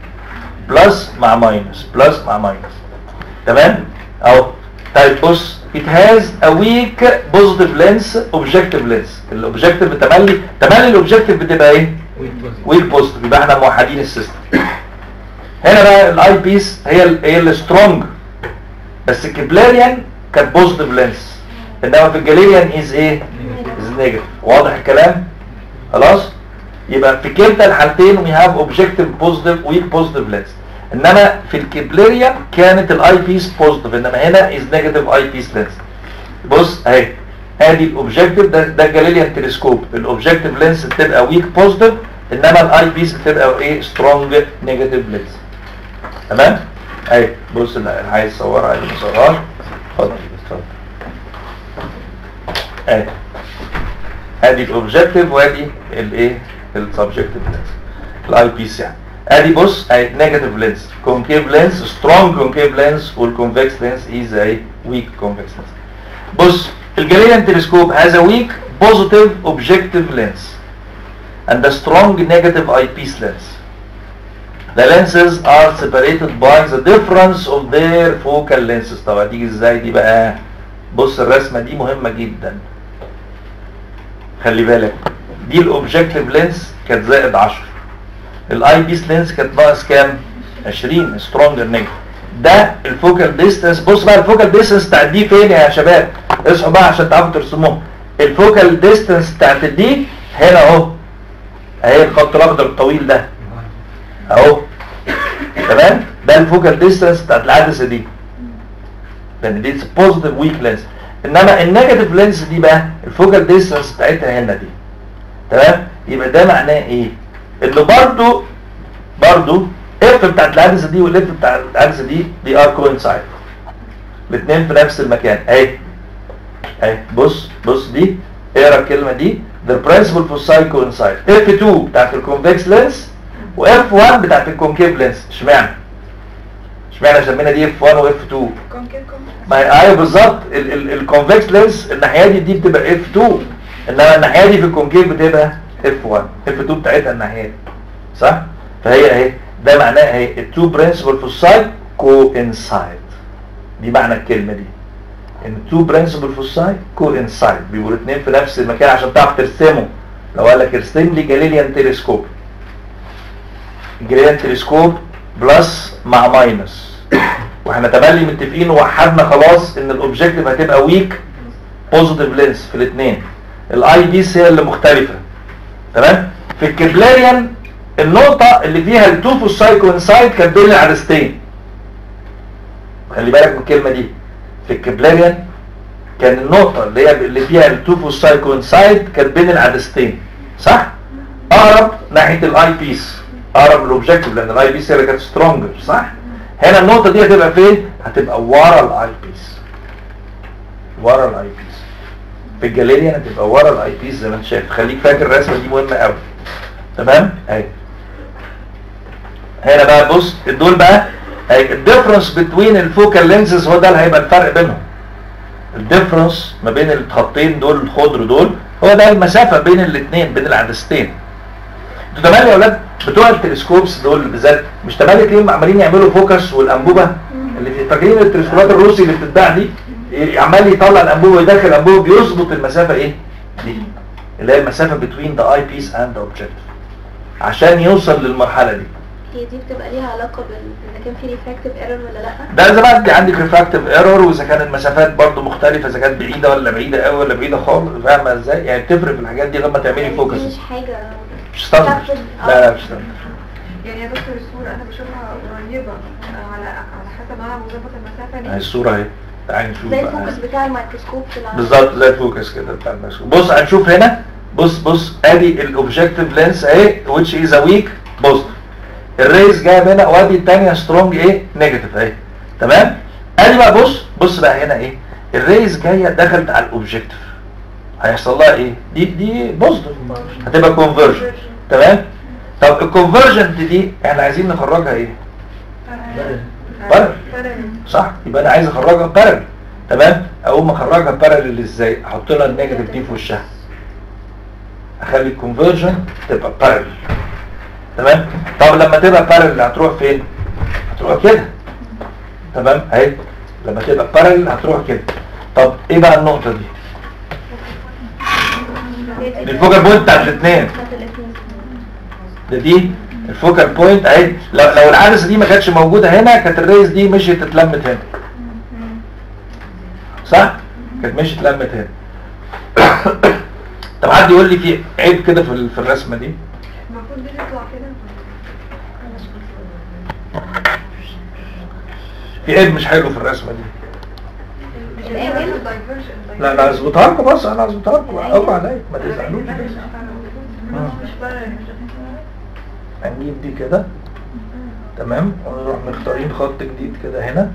بلس مع ماينس بلس مع ماينس تمام اهو طيب بص it has a weak positive lens objective lens الاوبجكتيف تملي تملي الاوبجكتيف بتبقى ايه ويك بوزيتيف يبقى احنا موحدين السيستم هنا بقى الاي بيس هي ال هي السترونج بس الكبلاريان كانت بوزيتيف لينس انما في الجاليريان از ايه از نيجاتيف واضح الكلام خلاص يبقى في كلتا الحالتين وي هاف اوبجكتيف بوزيتيف ويك بوزيتيف لينس انما في الكبلاريان كانت الاي بيس بوزيتيف انما هنا از نيجاتيف اي بيس لينس بص اهي ادي الاوبجكتيف ده ده الجاليليان تلسكوب الاوبجكتيف لينس بتبقى ويك بوزيتيف انما الاي بيس بتبقى ايه سترونج نيجاتيف لينس تمام اهي بص اللي عايز يصورها عايز يصورها اتفضل اتفضل اهي ادي الاوبجكتيف وادي الايه السبجكتيف لينس الاي بيس يعني ادي بص اهي نيجاتيف لينس كونكيف لينس سترونج كونكيف لينس والكونفكس لينس از اهي ويك كونفكس لينس بص الجاليليان تلسكوب has a weak positive objective lens and a strong negative eyepiece lens. The lenses are separated by the difference of their focal lenses. طب هتيجي ازاي دي بقى؟ بص الرسمة دي مهمة جدا. خلي بالك دي الاوبجكتيف لينس كانت زائد 10 الاي بيس لينس كانت ناقص كام 20 سترونجر نيجاتيف ده الفوكال ديستانس بص بقى الفوكال ديستانس بتاعت دي فين يا شباب اصحوا بقى عشان تعرفوا ترسموها الفوكال ديستانس بتاعت دي هنا اهو اهي الخط الاخضر الطويل ده اهو تمام ده الفوكال ديستانس بتاعت العدسه دي لان دي بوزيتيف ويك لينس انما النيجاتيف لينس دي بقى الفوكال ديستانس بتاعتها هنا دي تمام يبقى ده معناه ايه انه برضو برضو اف بتاعت العدسه دي والاف بتاعت العدسه دي دي ار كوينسايد الاثنين في نفس المكان اهي اهي بص بص دي اقرا الكلمه دي the principal foci coincide F2 بتاعت الكونفكس لينس و F1 بتاعت الكونكيف لينس اشمعنى اشمعنى سمينا دي F1 و F2 ما هي- ايوه بالظبط الكونفكس لينس الناحيه دي دي بتبقى F2 انما الناحيه دي في الكونكيف بتبقى F1 F2 بتاعتها الناحيه دي صح فهي اهي ده معناه اهي التو برنسبل فوساي كوانسايد دي معنى الكلمه دي ان تو برنسبل فوساي كوانسايد بيبقوا الاثنين في نفس المكان عشان تعرف ترسمه لو قال لك ارسم لي جاليليان تلسكوب جاليليان تلسكوب بلس مع ماينس واحنا تملي متفقين ووحدنا خلاص ان الاوبجكتيف هتبقى ويك بوزيتيف لينس في الاثنين الاي بيس هي اللي مختلفه تمام في الكبلاريان النقطة اللي فيها التو فوساي كوينسايد كانت بين العدستين خلي بالك من الكلمة دي في الكبلاريان كان النقطة اللي هي اللي فيها التو فوساي كوينسايد كانت بين العدستين صح؟ اقرب ناحية الاي بيس اقرب الاوبجكتيف لان الاي بيس هي اللي كانت سترونجر صح؟ هنا النقطة دي هتبقى فين؟ هتبقى ورا الاي بيس ورا الاي بيس في الجاليريان هتبقى ورا الاي بيس زي ما انت شايف خليك فاكر الرسمة دي مهمة قوي تمام؟ اهي هنا بقى بص دول بقى الديفرنس بين الفوكال لينسز هو ده اللي هيبقى الفرق بينهم الديفرنس ما بين الخطين دول الخضر دول هو ده المسافة بين الاثنين بين العدستين انتوا تمام يا اولاد بتوع التلسكوبس دول بالذات مش تمام تلاقيهم عمالين يعملوا فوكس والانبوبه اللي في فاكرين التلسكوبات الروسي اللي بتتباع دي ي- عمال يطلع الانبوبه ويدخل الانبوبه بيظبط المسافه ايه دي اللي هي المسافه between the eyepiece and the objective عشان يوصل للمرحله دي هي دي بتبقى ليها علاقة بال إذا كان في ريفراكتيف ايرور ولا لأ ده اذا بقى انت عندك ريفراكتيف ايرور واذا كانت المسافات برضو مختلفه اذا كانت بعيده ولا بعيده قوي ولا بعيده خالص فاهمه ازاي يعني بتفرق في الحاجات دي لما تعملي يعني فوكس دي مش حاجة مش ستاندرد تعتمد- لا لا مش ستاندرد يعني يا دكتور الصورة أنا بشوفها قريبة آه، على على حسب أنا بظبط المسافة اهي دي الصوره اهي تعالي نشوف زي بقى. الفوكس بتاع الميكروسكوب في العالم بالظبط زي الفوكس كده بتاع المسكوب بص هنشوف هنا بص بص ادي الاوبجكتيف لينس اهي which is a weak positive الريز جايه من هنا وادي الثانيه سترونج ايه نيجاتيف اهي تمام ادي بقى بص بص بقى هنا ايه الريز جايه دخلت على الاوبجكتيف هيحصل لها ايه دي دي بوزيتيف هتبقى كونفرجن تمام طب الكونفرجنت دي احنا عايزين نخرجها ايه بارل صح يبقى انا عايز اخرجها بارل تمام اقوم اخرجها بارل ازاي احط لها النيجاتيف دي في وشها اخلي الكونفرجن تبقى بارل تمام طب لما تبقى بارل هتروح فين هتروح كده تمام اهي لما تبقى بارل هتروح كده طب ايه بقى النقطة دي الفوكال بوينت بتاعت الاثنين بتاعت الاتنين. ده دي الفوكال بوينت اهي لو, لو العدسة دي ما كانتش موجودة هنا كانت الريز دي مشيت اتلمت هنا صح؟ كانت مشيت اتلمت هنا طب حد يقول لي في عيب كده في ال- في الرسمة دي المفروض دي تطلع كده في عيب مش حلو في الرسمة دي مش الأول؟ diversion. لا لا اظبطها لكم بص انا اظبطها لكم اوعى عليا ما تزعلوش مش فارق هنجيب دي كده تمام ونروح مختارين خط جديد كده هنا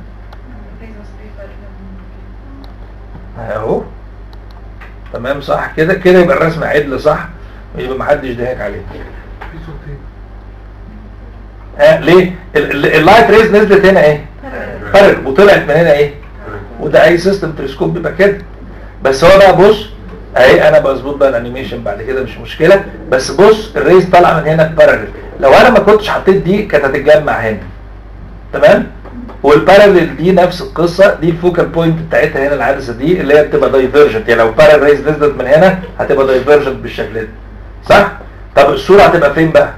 اهو تمام صح كده كده يبقى الرسم عدل صح يبقى محدش ضحك عليه في صوتين ها ليه ال- ال- اللايت ريز نزلت هنا ايه فرق وطلعت من هنا ايه وده اي سيستم تلسكوب بيبقى كده بس هو بقى بص اهي انا بظبط بقى الانيميشن بعد كده مش مشكله بس بص الريز طالعه من هنا بارالل لو انا ما كنتش حطيت دي كانت هتتجمع هنا تمام والبارالل دي نفس القصه دي الفوكال بوينت بتاعتها هنا العدسه دي اللي هي بتبقى دايفرجنت يعني لو بارالل ريز نزلت من هنا هتبقى دايفرجنت بالشكل ده صح طب الصوره هتبقى فين بقى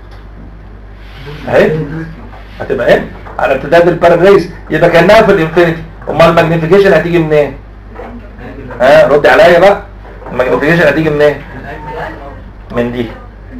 اهي هتبقى ايه على امتداد البارالل ريز يبقى كانها في الانفينيتي امال الماجنيفيكيشن هتيجي منين ها رد عليا بقى الماجنيفيكيشن هتيجي منين من دي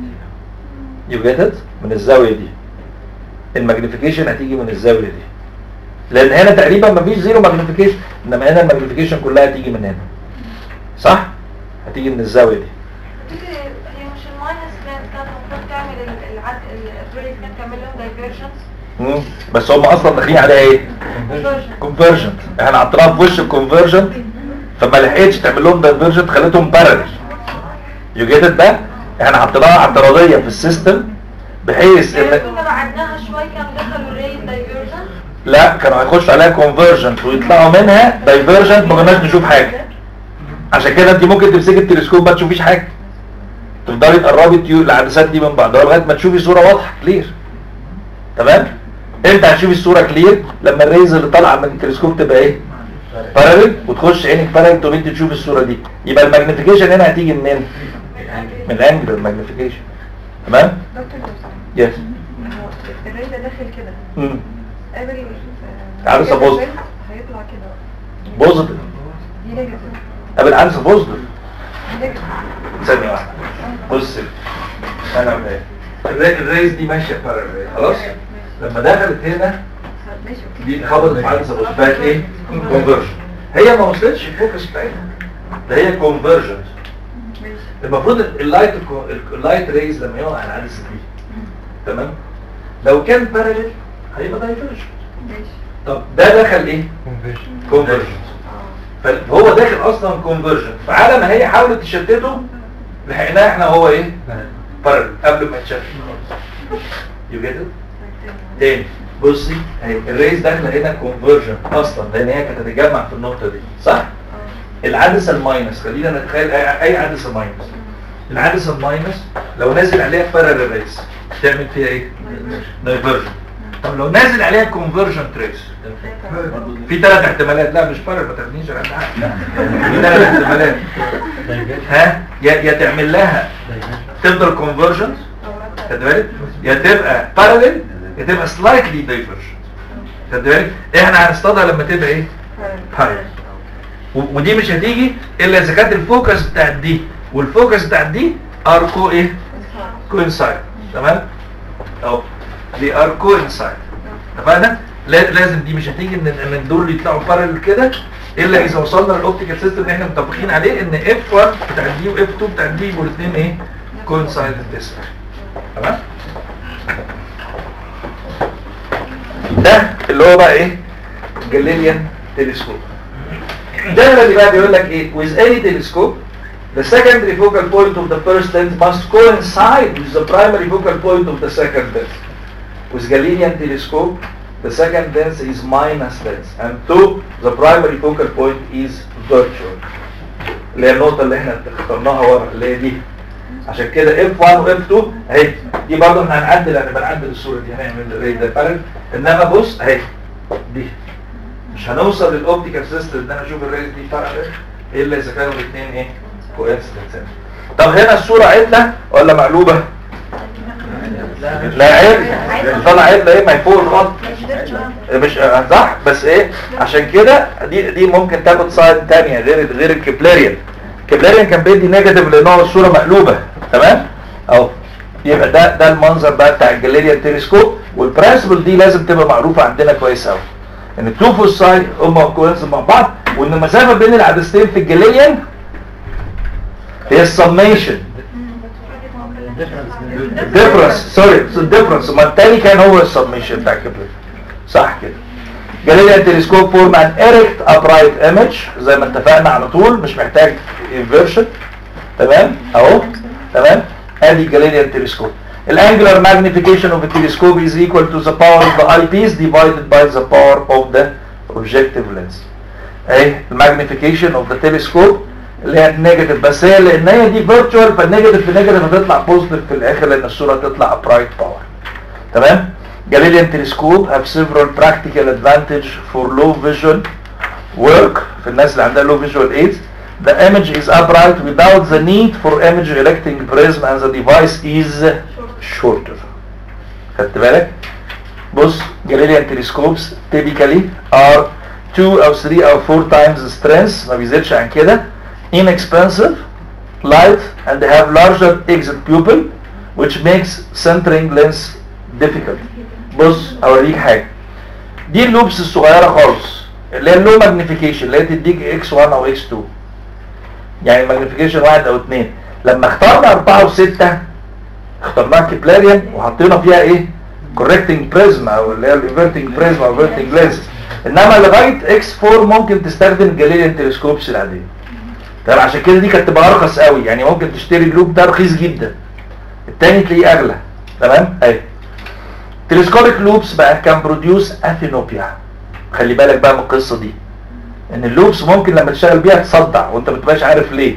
يو جيت ات من الزاويه دي الماجنيفيكيشن هتيجي من الزاويه دي لان هنا تقريبا مفيش زيرو ماجنيفيكيشن انما هنا الماجنيفيكيشن كلها هتيجي من هنا صح هتيجي من الزاويه دي هي هي مش الماينس كانت كانت المفروض تعمل ال- العد الريز كانت تعمل لهم دايفرجنس مم. بس هم اصلا داخلين عليها ايه كونفرجنت احنا حطيناها في وش الكونفرجنت فما لحقتش تعمل لهم دايفرجنت خلتهم بارل يو جيت ات ده احنا حطيناها اعتراضيه في السيستم بحيث يعني ان كنا بعدناها شوي كان دخلوا الريز دايفرجن لا كانوا هيخشوا عليها كونفرجنت ويطلعوا منها دايفرجنت ما كناش نشوف حاجه عشان كده انت ممكن تمسكي التلسكوب ما تشوفيش حاجه تفضلي تقربي التيو- العدسات دي من بعضها لغايه ما تشوفي صوره واضحه كلير تمام امتى هتشوفي الصوره كلير لما الريز اللي طالعه من التلسكوب تبقى ايه بارالل وتخش عينك بارالل تقوم انت تشوفي الصوره دي يبقى الماجنيفيكيشن هنا هتيجي منين من الانجل الماجنيفيكيشن تمام دكتور لو سمحت يس هو الريز ده داخل كده امم قابل عدسة بوزيتيف. هيطلع كده بوزيتيف دي نيجاتيف قبل عدسه بوزيتيف دي نيجاتيف ثانية واحدة بص انا ولا الري- الريز دي ماشية بارالل خلاص لما دخلت هنا ماشي اوكي دي خبطت في عدسة بص بقت ايه كونفرجن هي ما وصلتش الفوكس بتاعتها ده هي كونفرجن ماشي المفروض ال- اللايت الكو- اللايت ريز لما يقع على العدسة دي تمام لو كان بارالل هيبقى دايفرجن ماشي طب ده دخل ايه conversion. كونفرجن فهو داخل اصلا كونفرجن فعلى ما هي حاولت تشتته لحقناه احنا هو ايه بارل قبل ما يتشتت يو جيت تاني بصي اهي الريز داخله هنا كونفرجن اصلا لان هي كانت هتتجمع في النقطه دي صح العدسه الماينس خلينا نتخيل اي أي عدسه ماينس العدسه الماينس لو نازل عليها بارل ريز تعمل فيها ايه دايفرجن طب لو نازل عليها كونفرجن تريس في ثلاث احتمالات لا مش بارل ما تاخدنيش على حاجه لا في ثلاث احتمالات Divergent. ها يا يا تعمل لها Divergent. تفضل كونفرجن خد بالك يا تبقى بارالل يا تبقى سلايتلي دايفرجن خد بالك احنا هنصطادها لما تبقى ايه بارالل ودي مش هتيجي الا اذا كانت الفوكس بتاعت دي والفوكس بتاعت دي ار كو ايه كوينسايد تمام اهو دي ار كوينسايد اتفقنا لا- لازم دي مش هتيجي ان ان دول يطلعوا بارل كده الا اذا وصلنا للاوبتيكال سيستم اللي احنا متفقين عليه ان اف 1 بتاع دي واف 2 بتاع دي يبقوا الاثنين ايه كوينسايد ديسك تمام ده اللي هو بقى ايه جاليليان تلسكوب ده اللي بقى بيقول لك ايه with any telescope the secondary focal point of the first lens must coincide with the primary focal point of the second lens with Galilean telescope the second lens is minus lens and two the primary focal point is virtual اللي هي النقطة اللي احنا اخترناها ورا اللي هي دي عشان كده F1 و F2 اهي دي برضه احنا هنعدل انا بنعدل الصورة دي هنعمل الري ده بارل انما بص اهي دي مش هنوصل للاوبتيكال سيستم ان انا اشوف الريز دي فرق ايه الا اذا كانوا الاثنين ايه كوينسيدنس طب هنا الصوره عدله ولا مقلوبه لا عدل طلع عدل ايه ما هي فوق الخط مش آه، صح بس ايه عشان كده دي دي ممكن تاخد سايد تانية غير غير الكبلاريان الكبلاريان كان بيدي نيجاتيف لان هو الصوره مقلوبه تمام اهو يبقى ده ده المنظر بقى بتاع الجاليريان تلسكوب والبرنسبل دي لازم تبقى معروفه عندنا كويس قوي ان التو فوساي هم كوينس مع بعض وان المسافه بين العدستين في الجاليريان هي السميشن الديفرنس سوري الديفرنس ما التاني كان هو السبميشن بتاع كيبلر صح كده جاليليان تلسكوب فورم ان ايركت ابرايت ايمج زي ما اتفقنا على طول مش محتاج انفيرشن تمام اهو تمام ادي جاليليان تلسكوب الانجلر magnification of a telescope is equal to the power of the eyepiece divided by the power of the objective lens اهي الماجنيفيكيشن اوف ذا تلسكوب اللي هي النيجاتيف بس هي لان هي دي فيرتشوال فالنيجاتيف في نيجاتيف هتطلع بوزيتيف في الاخر لان الصوره تطلع برايت باور تمام Galilean telescope have several practical advantage for low vision work في الناس اللي عندها low visual aids the image is upright without the need for image erecting prism and the device is shorter خدت بالك بص Galilean telescopes typically are 2 او 3 او 4 times the strength ما بيزيدش عن كده inexpensive light and they have larger exit pupil which makes centering lens difficult بص اوريك حاجه دي اللوبس الصغيره خالص اللي هي اللو ماجنيفيكيشن اللي هي تديك اكس 1 او اكس 2 يعني ماجنيفيكيشن واحد او اثنين لما اخترنا 4 و6 اخترناها كيبلاريان وحطينا فيها ايه كوركتنج بريزم او اللي هي الانفرتنج بريزم او انفرتنج لينس انما لغايه اكس 4 ممكن تستخدم جاليليان تلسكوبس العاديه طب عشان كده دي كانت تبقى ارخص قوي يعني ممكن تشتري اللوب ده رخيص جدا التاني تلاقيه اغلى تمام اهي تلسكوبيك لوبس بقى كان بروديوس اثينوبيا خلي بالك بقى من القصه دي ان اللوبس ممكن لما تشتغل بيها تصدع وانت ما تبقاش عارف ليه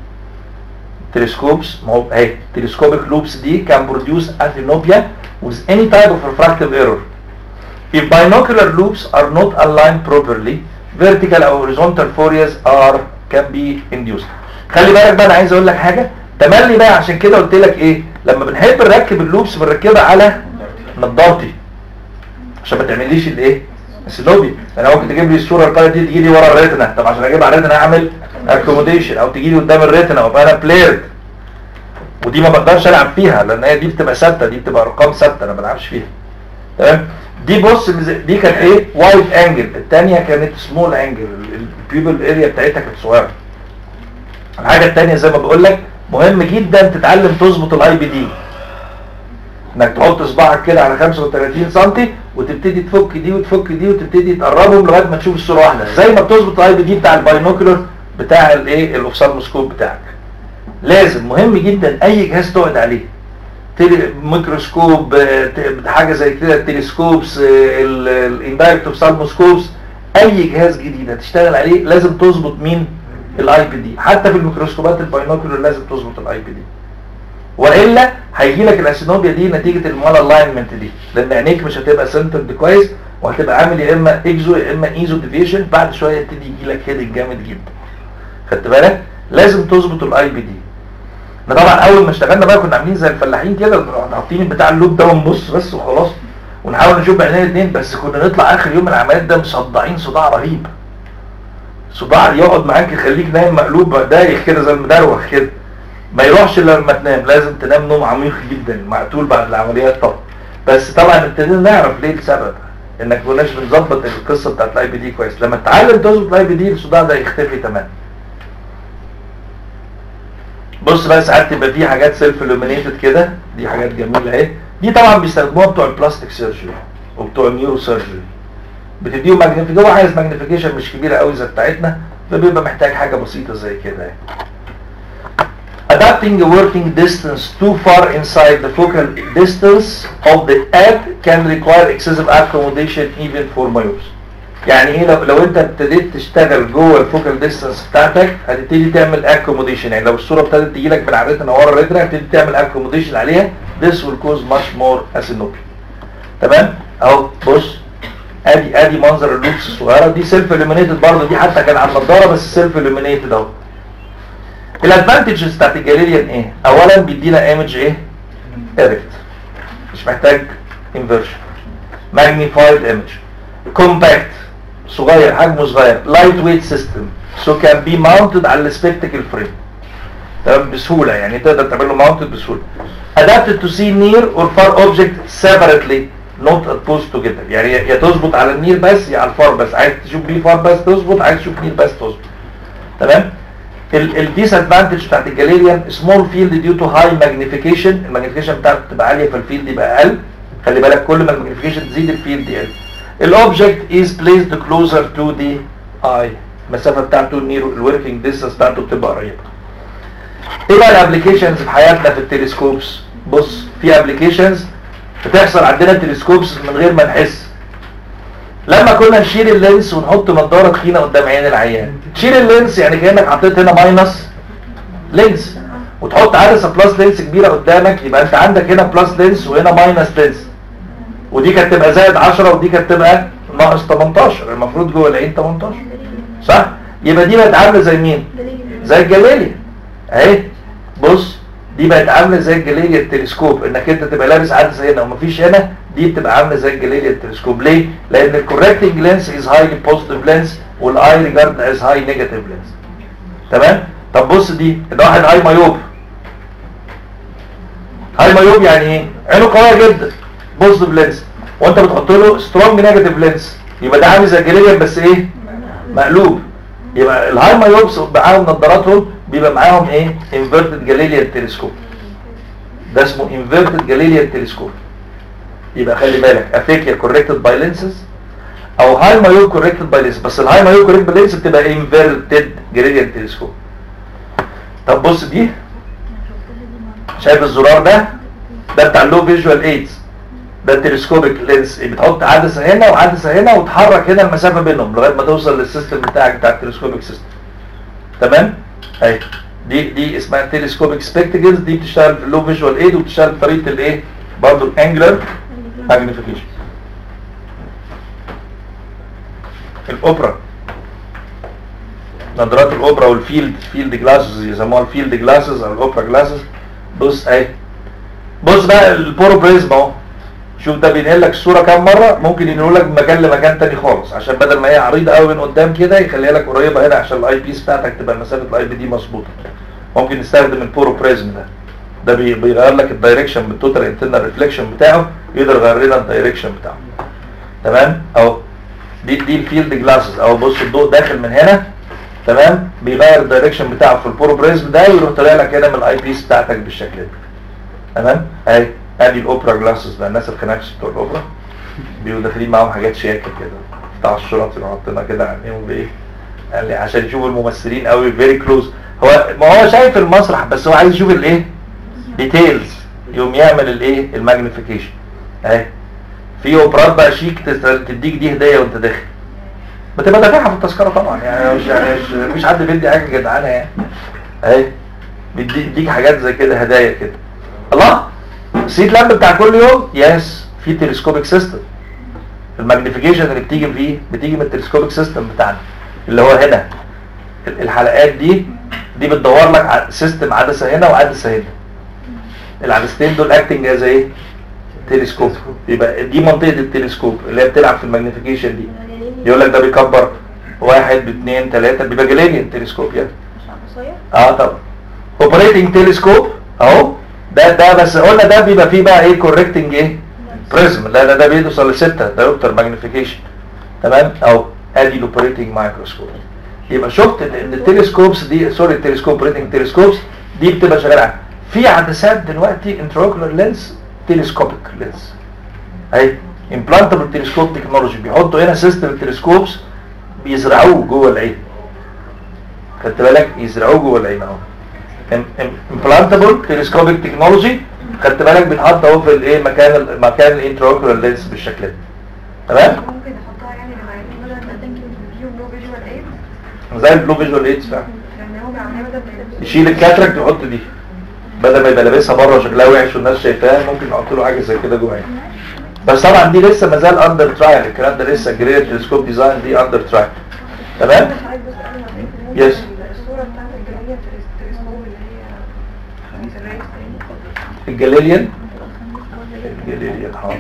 تلسكوبس ما هو اهي تلسكوبيك لوبس دي كان بروديوس اثينوبيا with any type of refractive error if binocular loops are not aligned properly vertical or horizontal furias are can be induced خلي بالك بقى انا عايز اقول لك حاجه تملي بقى عشان كده قلت لك ايه لما بنحب نركب اللوبس بنركبها على نضارتي عشان ما تعمليش الايه السلوبي انا ممكن تجيب لي الصوره القايه دي تجي لي ورا الريتنا طب عشان اجيبها على الريتنا اعمل اكوموديشن او تجي لي قدام الريتنا وابقى انا بلايرد ودي ما بقدرش العب فيها لان هي دي بتبقى ثابته دي بتبقى ارقام ثابته انا ما بلعبش فيها تمام دي بص دي كانت ايه وايد انجل الثانيه كانت سمول انجل البيبل اريا بتاعتها كانت صغيره الحاجه الثانيه زي ما بقول لك مهم جدا تتعلم تظبط الاي بي دي انك تحط صباعك كده على 35 سم وتبتدي تفك دي وتفك دي وتبتدي تقربهم لغايه ما تشوف الصوره واحده زي ما بتظبط الاي بي دي بتاع الباينوكولر بتاع الايه الاوفسالموسكوب بتاعك لازم مهم جدا اي جهاز تقعد عليه تيلي ميكروسكوب آه، ت- حاجه زي كده التلسكوبس الاندايركت اوفسالموسكوبس اي جهاز جديد هتشتغل عليه لازم تظبط مين الاي بي دي حتى في الميكروسكوبات الباينوكولر لازم تظبط الاي بي دي والا هيجي لك الاسينوبيا دي نتيجه المال الاينمنت دي لان عينيك مش هتبقى سنترد كويس وهتبقى عامل يا اما اكزو يا اما ايزو ديفيشن بعد شويه يبتدي يجي لك هيدك جامد جدا خدت بالك لازم تظبط الاي بي دي احنا طبعا اول ما اشتغلنا بقى كنا عاملين زي الفلاحين كده نروح حاطين بتاع اللوب ده ونبص بس وخلاص ونحاول نشوف بعينينا الاثنين بس كنا نطلع اخر يوم من العمليات ده مصدعين صداع رهيب صداع يقعد معاك يخليك نايم مقلوب دايخ كده زي المدروخ كده ما يروحش الا لما تنام لازم تنام نوم عميق جدا مقتول بعد العمليات طبعا بس طبعا ابتدينا نعرف ليه السبب انك ما كناش بنظبط القصه بتاعت الاي بي دي كويس لما تتعلم تظبط الاي بي دي الصداع ده يختفي تماما بص بقى ساعات تبقى في حاجات سيلف illuminated كده دي حاجات جميله اهي دي طبعا بيستخدموها بتوع البلاستيك سيرجري وبتوع النيورو سيرجري بتديهم ماجنيفيكيشن هو عايز ماجنيفيكيشن مش كبيره قوي زي بتاعتنا فبيبقى محتاج حاجه بسيطه زي كده يعني. Adapting a working distance too far inside the focal distance of the app can require excessive accommodation even for myopes. يعني ايه لو, لو انت ابتديت تشتغل جوه الفوكال ديستانس بتاعتك هتبتدي تعمل اكوموديشن يعني لو الصوره ابتدت تجي لك من على الريتنا ورا الريتنا هتبتدي تعمل اكوموديشن عليها this will cause much more asymptotic تمام اهو بص ادي ادي منظر اللوبس الصغيره دي سيلف الومينيتد برضه دي حتى كان على النضاره بس سيلف الومينيتد اهو الادفانتجز بتاعت الجاليريان ايه اولا بيدينا ايمج ايه ايركت مش محتاج انفرشن ماجنيفايد ايمج كومباكت صغير حجمه صغير لايت ويت سيستم سو كان بي ماونتد على السبيكتكل فريم تمام بسهوله يعني تقدر تعمل له ماونتد بسهوله adapted to see near or far object separately not opposed together يعني يا تظبط على النير بس يا على الفار بس عايز تشوف بيه فار بس تظبط عايز تشوف نير بس تظبط تمام الديس ادفانتج بتاعت الجاليريان سمول فيلد ديو تو هاي ماجنيفيكيشن الماجنيفيكيشن بتاعته تبقى عاليه فالفيلد يبقى اقل خلي بالك كل ما الماجنيفيكيشن تزيد الفيلد يقل الاوبجكت از بليسد كلوزر تو ذا اي المسافه بتاعته النير الوركينج ديستانس بتاعته بتبقى قريبه ايه بقى الابلكيشنز في حياتنا في التلسكوبس بص في ابلكيشنز بتحصل عندنا تلسكوبس من غير ما نحس لما كنا نشيل اللينس ونحط نظاره تخينه قدام عين العيان تشيل اللينس يعني كانك حطيت هنا ماينس لينس وتحط عدسه بلس لينس كبيره قدامك يبقى انت عندك هنا بلس لينس وهنا ماينس لينس ودي كانت تبقى زائد 10 ودي كانت تبقى ناقص 18 المفروض جوه العين 18 صح يبقى دي بقت عامله زي مين زي الجلاليه اهي بص دي بقت عامله زي الجلاليه التلسكوب انك انت تبقى لابس عدسه هنا ومفيش هنا دي بتبقى عامله زي الجلاليه التلسكوب ليه لان الكوركتنج لينس از هايلي بوزيتيف لينس والاي ريجارد از هاي نيجاتيف لينس تمام طب بص دي ده واحد هاي مايوب هاي مايوب يعني ايه عينه قويه جدا بوزيتيف لينس وانت بتحط له سترونج نيجاتيف لينس يبقى ده عامل زي الجلاليه بس ايه مقلوب يبقى الهاي مايوبس معاهم نظاراتهم بيبقى معاهم ايه انفيرتد جاليليا تلسكوب ده اسمه انفيرتد جاليليا تلسكوب يبقى خلي بالك افيكيا كوركتد باي لينسز او هاي مايوب كوركتد باي لينس بس الهاي مايوب كوركتد باي لينس بتبقى انفيرتد جاليليا تلسكوب طب بص دي شايف الزرار ده ده بتاع اللو فيجوال ايدز ده التلسكوبيك لينس بتحط عدسه هنا وعدسه هنا وتحرك هنا المسافه بينهم لغايه ما توصل للسيستم بتاعك بتاع التلسكوبيك سيستم تمام اهي دي دي اسمها تلسكوبيك سبيكتكلز دي بتشتغل في اللو فيجوال ايد وبتشتغل بطريقه الايه برضه الانجلر ماجنيفيكيشن الاوبرا نظارات الاوبرا والفيلد فيلد جلاسز يسموها الفيلد جلاسز او الاوبرا جلاسز بص اهي بص بقى البوروبريزم اهو شوف ده بينقل لك الصوره كام مره ممكن ينقل لك من مكان لمكان تاني خالص عشان بدل ما هي عريضه قوي من قدام كده يخليها لك قريبه هنا عشان الاي بيس بتاعتك تبقى مسافه الاي بي دي مظبوطه ممكن نستخدم البوروبريزم ده ده بي- بيغير لك الدايركشن بالتوتال انترنال ريفليكشن بتاعه يقدر يغير لنا الدايركشن بتاعه تمام اهو دي دي الفيلد جلاسز اهو بص الضوء داخل من هنا تمام بيغير الدايركشن بتاعه في البوروبريزم ده ويروح طالع لك هنا من الاي بيس بتاعتك بالشكل ده تمام اهي ادي الاوبرا جلاسز ده الناس الخناكس بتوع الاوبرا بيبقوا داخلين معاهم حاجات شياكه كده بتاع الشرط اللي حاطينها كده عينيهم بايه قال لي عشان يشوفوا الممثلين قوي فيري كلوز هو ما هو شايف المسرح بس هو عايز يشوف الايه ديتيلز يقوم يعمل الايه الماجنيفيكيشن اهي في اوبرات بقى شيك تس- تديك دي هديه وانت داخل بتبقى دافعها في التذكره طبعا يعني مش يعني مش مفيش حد بيدي حاجه جدعانه يعني اهي بيدي- بيديك حاجات زي كده هدايا كده الله السيت لامب بتاع كل يوم يس في تلسكوبيك سيستم الماجنيفيكيشن اللي بتيجي فيه بتيجي من التلسكوبيك سيستم بتاعنا اللي هو هنا ال- الحلقات دي دي بتدور لك على سيستم عدسه هنا وعدسه هنا العدستين دول اكتنج از ايه تلسكوب يبقى دي منطقه التلسكوب اللي هي بتلعب في الماجنيفيكيشن دي يقول لك ده بيكبر واحد باثنين ثلاثه بيبقى جاليليان تلسكوب يعني اه طبعا اوبريتنج تلسكوب اهو ده ده بس قلنا ده بيبقى فيه بقى ايه كوركتنج ايه بريزم لا ده ده بيوصل لستة ده دكتور ماجنيفيكيشن تمام اهو ادي الاوبريتنج مايكروسكوب يبقى شفت ان إن التلسكوبس دي سوري التلسكوب اوبريتنج تلسكوبس دي بتبقى شغاله على- في عدسات دلوقتي انتراوكولار لينس تلسكوبيك لينس اهي امبلانتبل تلسكوب تكنولوجي بيحطوا هنا سيستم التلسكوبس بيزرعوه جوه العين خدت بالك يزرعوه جوه العين اهو امبلانتبل تلسكوبيك تكنولوجي خدت بالك بيتحط اهو في الايه مكان مكان الانتراوكولار لينس بالشكل ده تمام ممكن نحطها يعني لما يكون مثلا فيهم لو فيجوال ايد زي البلو فيجوال ايدز فعلا يعني هو بيعملها بدل ما يلبس يشيل الكاتراكت ويحط دي بدل ما يبقى لابسها بره شكلها وحش والناس شايفاها ممكن نحط له حاجه زي كده جوه عينه بس طبعا دي لسه ما زال اندر ترايل الكلام ده لسه جريد تلسكوب ديزاين دي اندر ترايل تمام يس الصورة بتاعت الجالية التلسكوب اللي هي الرئيس الجاليليان الجاليليان حاضر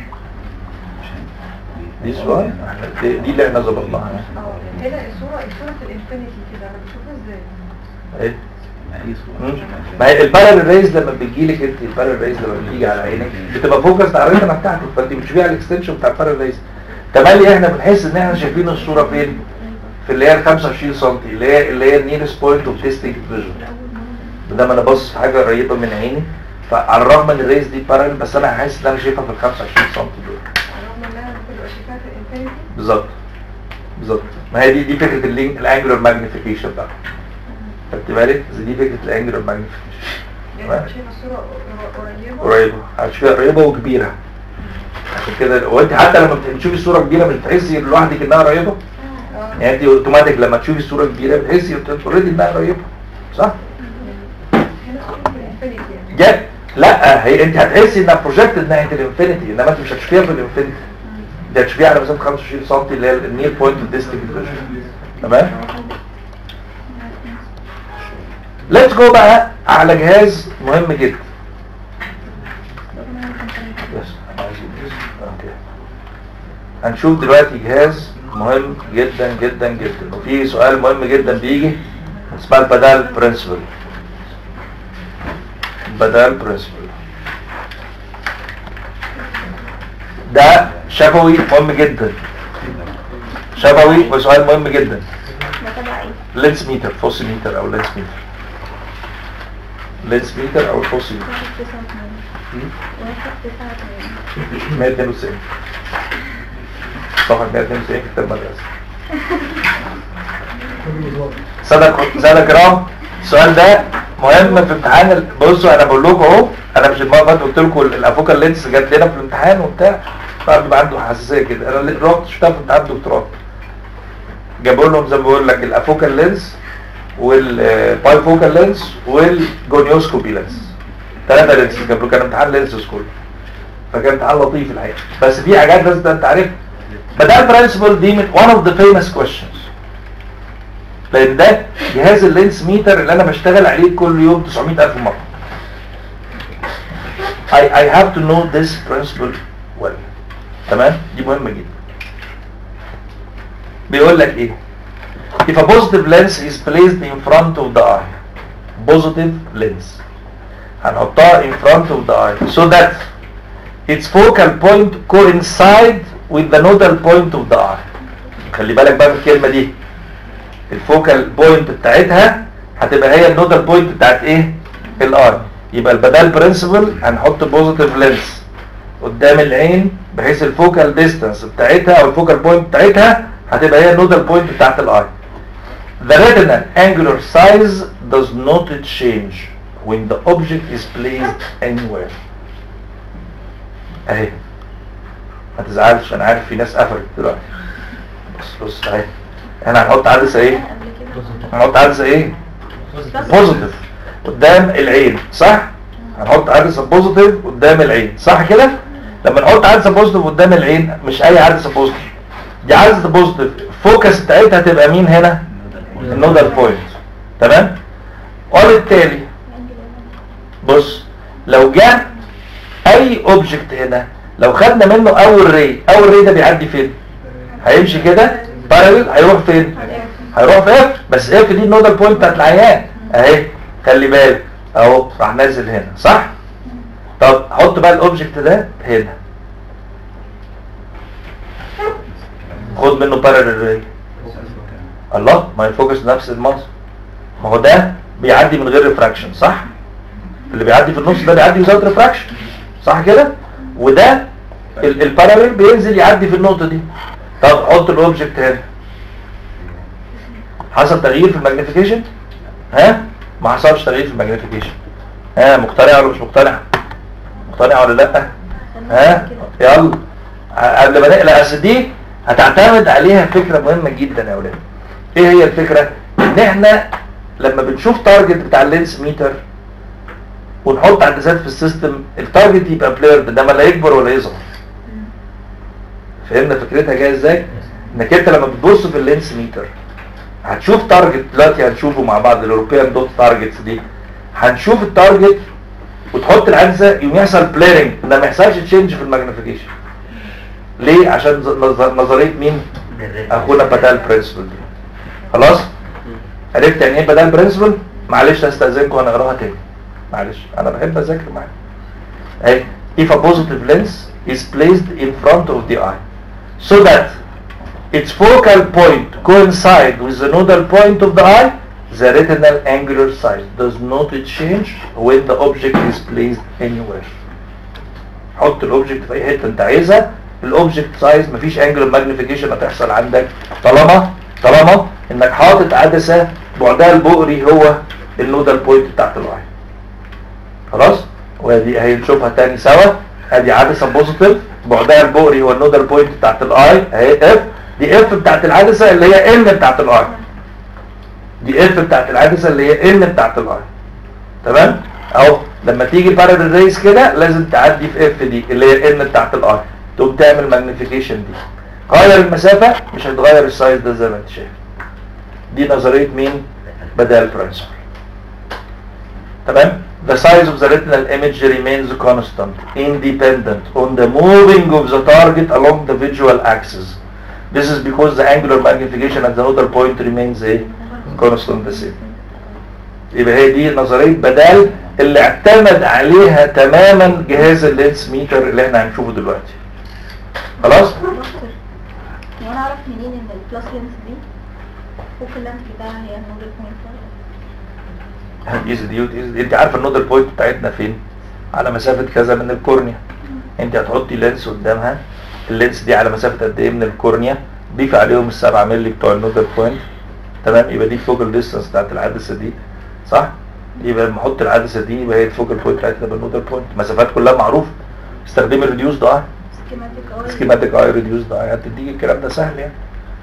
دي سؤال إحنا- دي دي اللي احنا ظبطناها اه هنا الصورة الصورة في الانفينيتي كده انا بشوفها ازاي؟ ايه مم. ما هي البارل ريز لما بتجيلك انت البارل ريز لما بتيجي على عينك بتبقى فوكس على الريتنا بتاعتك فانت بتشوفيها على الاكستنشن بتاع البارل ريز تملي احنا بنحس ان احنا شايفين الصوره فين في اللي هي ال 25 سم اللي هي اللي هي النيرست بوينت اوف تيستنج فيجن ده ما انا باصص في حاجه قريبه من عيني فعلى الرغم ان الريز دي بارل بس انا حاسس ان انا شايفها في ال 25 سم دول رغم ان انا كنت ببقى شايفاها في الانفينيتي بالظبط بالظبط ما هي دي دي فكره اللينك الانجلر ماجنيفيكيشن بقى خدت بالك دي فكره الانجلر ماجنيفيكيشن يعني أنا شايفه الصورة قر- قريبة قريبه هتشوفيها قريبه وكبيره عشان كده وانت حتى لما بتشوفي الصوره كبيره مش بتحسي لوحدك انها قريبه اه يعني انت اوتوماتيك لما تشوفي الصوره كبيره بتحسي اوريدي انها قريبه صح هنا الصورة في الانفينيتي يعني جت لا هي انت هتحسي انها بروجكتد ناحيه الانفينيتي انما انت مش هتشوفيها في الانفينيتي دي هتشوفيها على مسافه 25 سم اللي هي النير بوينت ديستنج تمام ليتس جو بقى على جهاز مهم جدا بس أنا عايز يبقى- أوكي. هنشوف دلوقتي جهاز مهم جدا جدا جدا وفي سؤال مهم جدا بيجي اسمها البدال برنسبل بدال برنسبل ده شفوي مهم جدا شفوي وسؤال مهم جدا ده تبع ايه؟ لينس ميتر فوس ميتر او لينس ميتر لينس ميتر او فوس ميتر واحد تسعة اتنين واحد تسعة اتنين 192 صفحة 192 كتاب مدرسة سادة سادة كرام السؤال ده مهم في امتحان ال- بصوا انا بقول لكم اهو انا مش المره اللي فاتت قلت لكم الافوكال لينس جت لنا في الامتحان وبتاع بعد بيبقى عنده حساسيه كده انا اللي رحت شفتها في امتحان الدكتوراه جابوا لهم زي ما بقول لك الافوكال لينس والباي فوكال لينس والجونيوسكوبي لينس ثلاثه لينس جابوا كان امتحان لينس سكول فكان امتحان لطيف الحقيقه بس في حاجات لازم انت عارف بدل برنسبل دي من one of the famous questions لان ده جهاز اللينس ميتر اللي انا بشتغل عليه كل يوم 900000 مره I, I have to know this principle well تمام دي مهمه جدا بيقول لك ايه if a positive lens is placed in front of the eye positive lens هنحطها in front of the eye so that its focal point coincide with the nodal point of the eye خلي بالك بقى من الكلمه دي الفوكال بوينت بتاعتها هتبقى هي النودال بوينت بتاعت ايه الاي يبقى البدال برنسبل هنحط بوزيتيف لينس قدام العين بحيث الفوكال ديستانس بتاعتها او الفوكال بوينت بتاعتها هتبقى هي النودال بوينت بتاعت الاي The retinal angular size does not change when the object is placed anywhere. اهي ما تزعلش انا عارف في ناس قفلت دلوقتي بص بص اهي احنا هنحط عدسه ايه؟ قبل كده هنحط عدسه ايه؟ بوزيتيف قدام العين صح؟ هنحط عدسه بوزيتيف قدام العين صح كده؟ لما نحط عدسه بوزيتيف قدام العين مش اي عدسه بوزيتيف دي عدسه بوزيتيف الفوكس بتاعتها تبقى مين هنا؟ النودال بوينت تمام؟ وبالتالي بص لو جه اي اوبجكت هنا لو خدنا منه اول ري اول ري ده بيعدي فين هيمشي كده بارل هيروح فين هيروح في اف بس اف دي النودال بوينت بتاعت العيان اهي خلي بالك اهو راح نازل هنا صح طب حط بقى الاوبجكت ده هنا خد منه بارل ري الله ما يفوكس نفس المنظر ما هو ده بيعدي من غير ريفراكشن صح اللي بيعدي في النص ده بيعدي وزارة ريفراكشن صح كده وده الباراليل بينزل يعدي في النقطة دي طب حط الاوبجكت هنا حصل تغيير في الماجنيفيكيشن ها ما حصلش تغيير في الماجنيفيكيشن ها مقتنع ولا مش مقتنع مقتنع ولا لا ها يلا قبل ما نقلق اصل دي هتعتمد عليها فكرة مهمة جدا يا اولاد ايه هي الفكرة ان احنا لما بنشوف تارجت بتاع اللينس ميتر ونحط عدسات في السيستم التارجت يبقى بليرد انما لا يكبر ولا يصغر فهمنا فكرتها جايه ازاي انك انت لما بتبص في اللينس ميتر هتشوف تارجت دلوقتي هنشوفه مع بعض الاوروبيان دوت تارجتس دي هنشوف التارجت وتحط العدسه يقوم يحصل بليرنج ده ما يحصلش تشينج في الماجنيفيكيشن ليه عشان ز- نظ- نظريه مين اخونا بدال برنسبل دي خلاص عرفت يعني ايه بدال برنسبل معلش استاذنكم انا اقراها تاني معلش انا بحب اذاكر معاك اهي if a positive lens is placed in front of the eye so that its focal point coincide with the nodal point of the eye the retinal angular size does not change when the object is placed anywhere حط الاوبجكت في اي حته انت عايزها الاوبجكت سايز مفيش انجل ماجنيفيكيشن هتحصل عندك طالما طالما انك حاطط عدسه بعدها البؤري هو النودال بوينت بتاعت الاي خلاص ودي اهي نشوفها تاني سوا ادي عدسه بوزيتيف بعدها البؤري هو النودال بوينت بتاعت الاي اهي اف دي اف بتاعت العدسه اللي هي ان بتاعت الاي دي اف بتاعت العدسه اللي هي ان بتاعت الاي تمام اهو لما تيجي بارالل ريس كده لازم تعدي في اف دي اللي هي ان بتاعت الاي تقوم تعمل ماجنيفيكيشن دي غير المسافه مش هتغير السايز ده زي ما انت شايف دي نظريه مين بدال برنسبل تمام the size of the retinal image remains constant independent on the moving of the target along the visual axis this is because the angular magnification at the nodal point remains a constant the same يبقى هي دي نظريه بدال اللي اعتمد عليها تماما جهاز اللينس ميتر اللي احنا هنشوفه دلوقتي خلاص دكتور هو انا اعرف منين ان البلس لينس دي فوق اللينس بتاعها هي النودل بوينت هتقيس دي وتقيس دي انت عارفه النودل بوينت بتاعتنا فين على مسافه كذا من الكورنيا انت هتحطي لينس قدامها اللينس دي على مسافه قد ايه من الكورنيا ضيف عليهم السبعة مللي بتوع النودل بوينت تمام يبقى دي الفوكال ديستانس بتاعت العدسه دي صح يبقى لما احط العدسه دي يبقى هي الفوكال بوينت بتاعتنا بالنودل بوينت مسافات كلها معروفه استخدمي الريديوس ده سكيماتيك او سكيماتيك اي ريديوس ده هتديك الكلام ده سهل يعني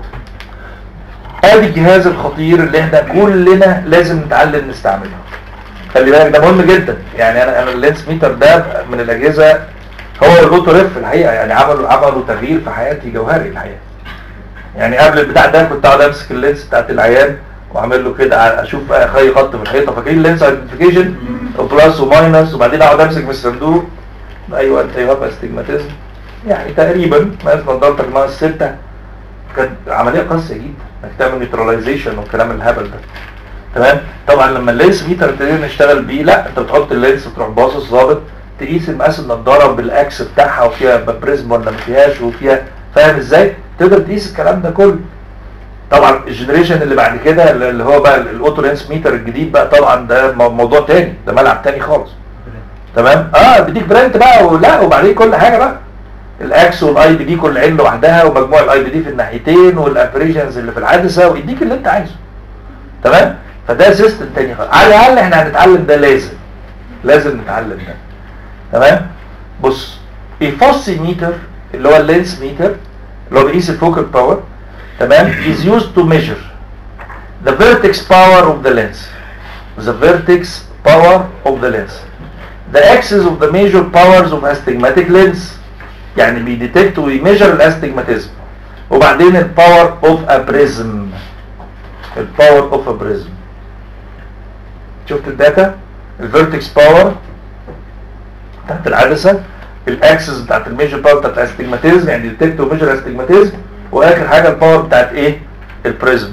ادي الجهاز الخطير اللي احنا كلنا لازم نتعلم نستعمله خلي بالك ده مهم جدا يعني انا انا اللينس ميتر ده من الاجهزه هو الاوتو ريف الحقيقه يعني عملوا عملوا تغيير في حياتي جوهري الحقيقه يعني قبل البتاع ده كنت اقعد امسك اللينس بتاعت العيان واعمل له كده اشوف بقى خي خط في الحيطه فاكرين اللينس ايدنتيفيكيشن بلس وماينس وبعدين اقعد امسك من الصندوق ايوه انت يبقى استجماتيزم يعني تقريبا مقاس نضارتك ناقص ستة كانت عملية قاسية جدا انك تعمل نيوتراليزيشن والكلام الهبل ده تمام طبعا لما اللينس ميتر ابتدينا نشتغل بيه لا انت بتحط اللينس وتروح باصص ظابط تقيس مقاس النضاره بالاكس بتاعها وفيها بريزم ولا ما فيهاش وفيها فاهم ازاي تقدر تقيس الكلام ده كله طبعا الجنريشن اللي بعد كده اللي هو بقى الاوتو لينس ميتر الجديد بقى طبعا ده مو- موضوع تاني ده ملعب تاني خالص تمام اه بيديك برنت بقى ولا وبعدين كل حاجه بقى الاكس والاي بي دي كل عين لوحدها ومجموع الاي بي دي في الناحيتين والابريشنز اللي في العدسه ويديك اللي انت عايزه تمام فده سيستم تاني خالص على الاقل احنا هنتعلم ده لازم لازم نتعلم ده تمام بص الفوسي ميتر اللي هو اللينس ميتر اللي هو بيقيس الفوكال باور تمام is used to measure the vertex power of the lens the vertex power of the lens the axis of the major powers of astigmatic lens يعني بيديتكت ويميجر الاستجماتيزم وبعدين الباور اوف ا بريزم الباور اوف ا بريزم شفت الداتا الفيرتكس باور بتاعت العدسه الاكسس بتاعت الميجر باور بتاعت الاستجماتيزم يعني ديتكت وميجر استجماتيزم واخر حاجه الباور بتاعت ايه البريزم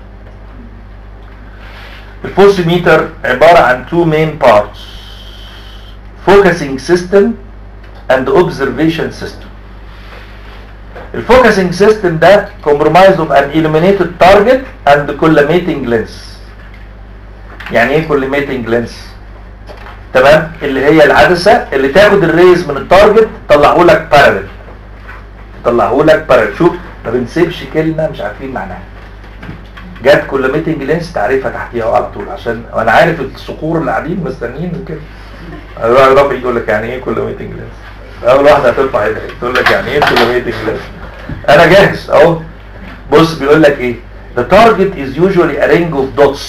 الفوسيميتر عباره عن two main parts focusing system and observation system الفوكسنج سيستم ده comprised of an illuminated target and collimating lens يعني ايه collimating lens تمام اللي هي العدسه اللي تاخد الريز من التارجت تطلعه لك بارلل تطلعه لك بارلل شوف ما بنسيبش كلمه مش عارفين معناها جت كولوميتنج لينس تعريفها تحتيها على طول عشان وانا عارف الصقور اللي قاعدين مستنيين كده الواحد رافع يقول لك يعني ايه كولوميتنج لينس اول واحده هترفع ايدها تقول لك يعني ايه كولوميتنج لينس انا جاهز اهو بص بيقول لك ايه the target is usually a ring of dots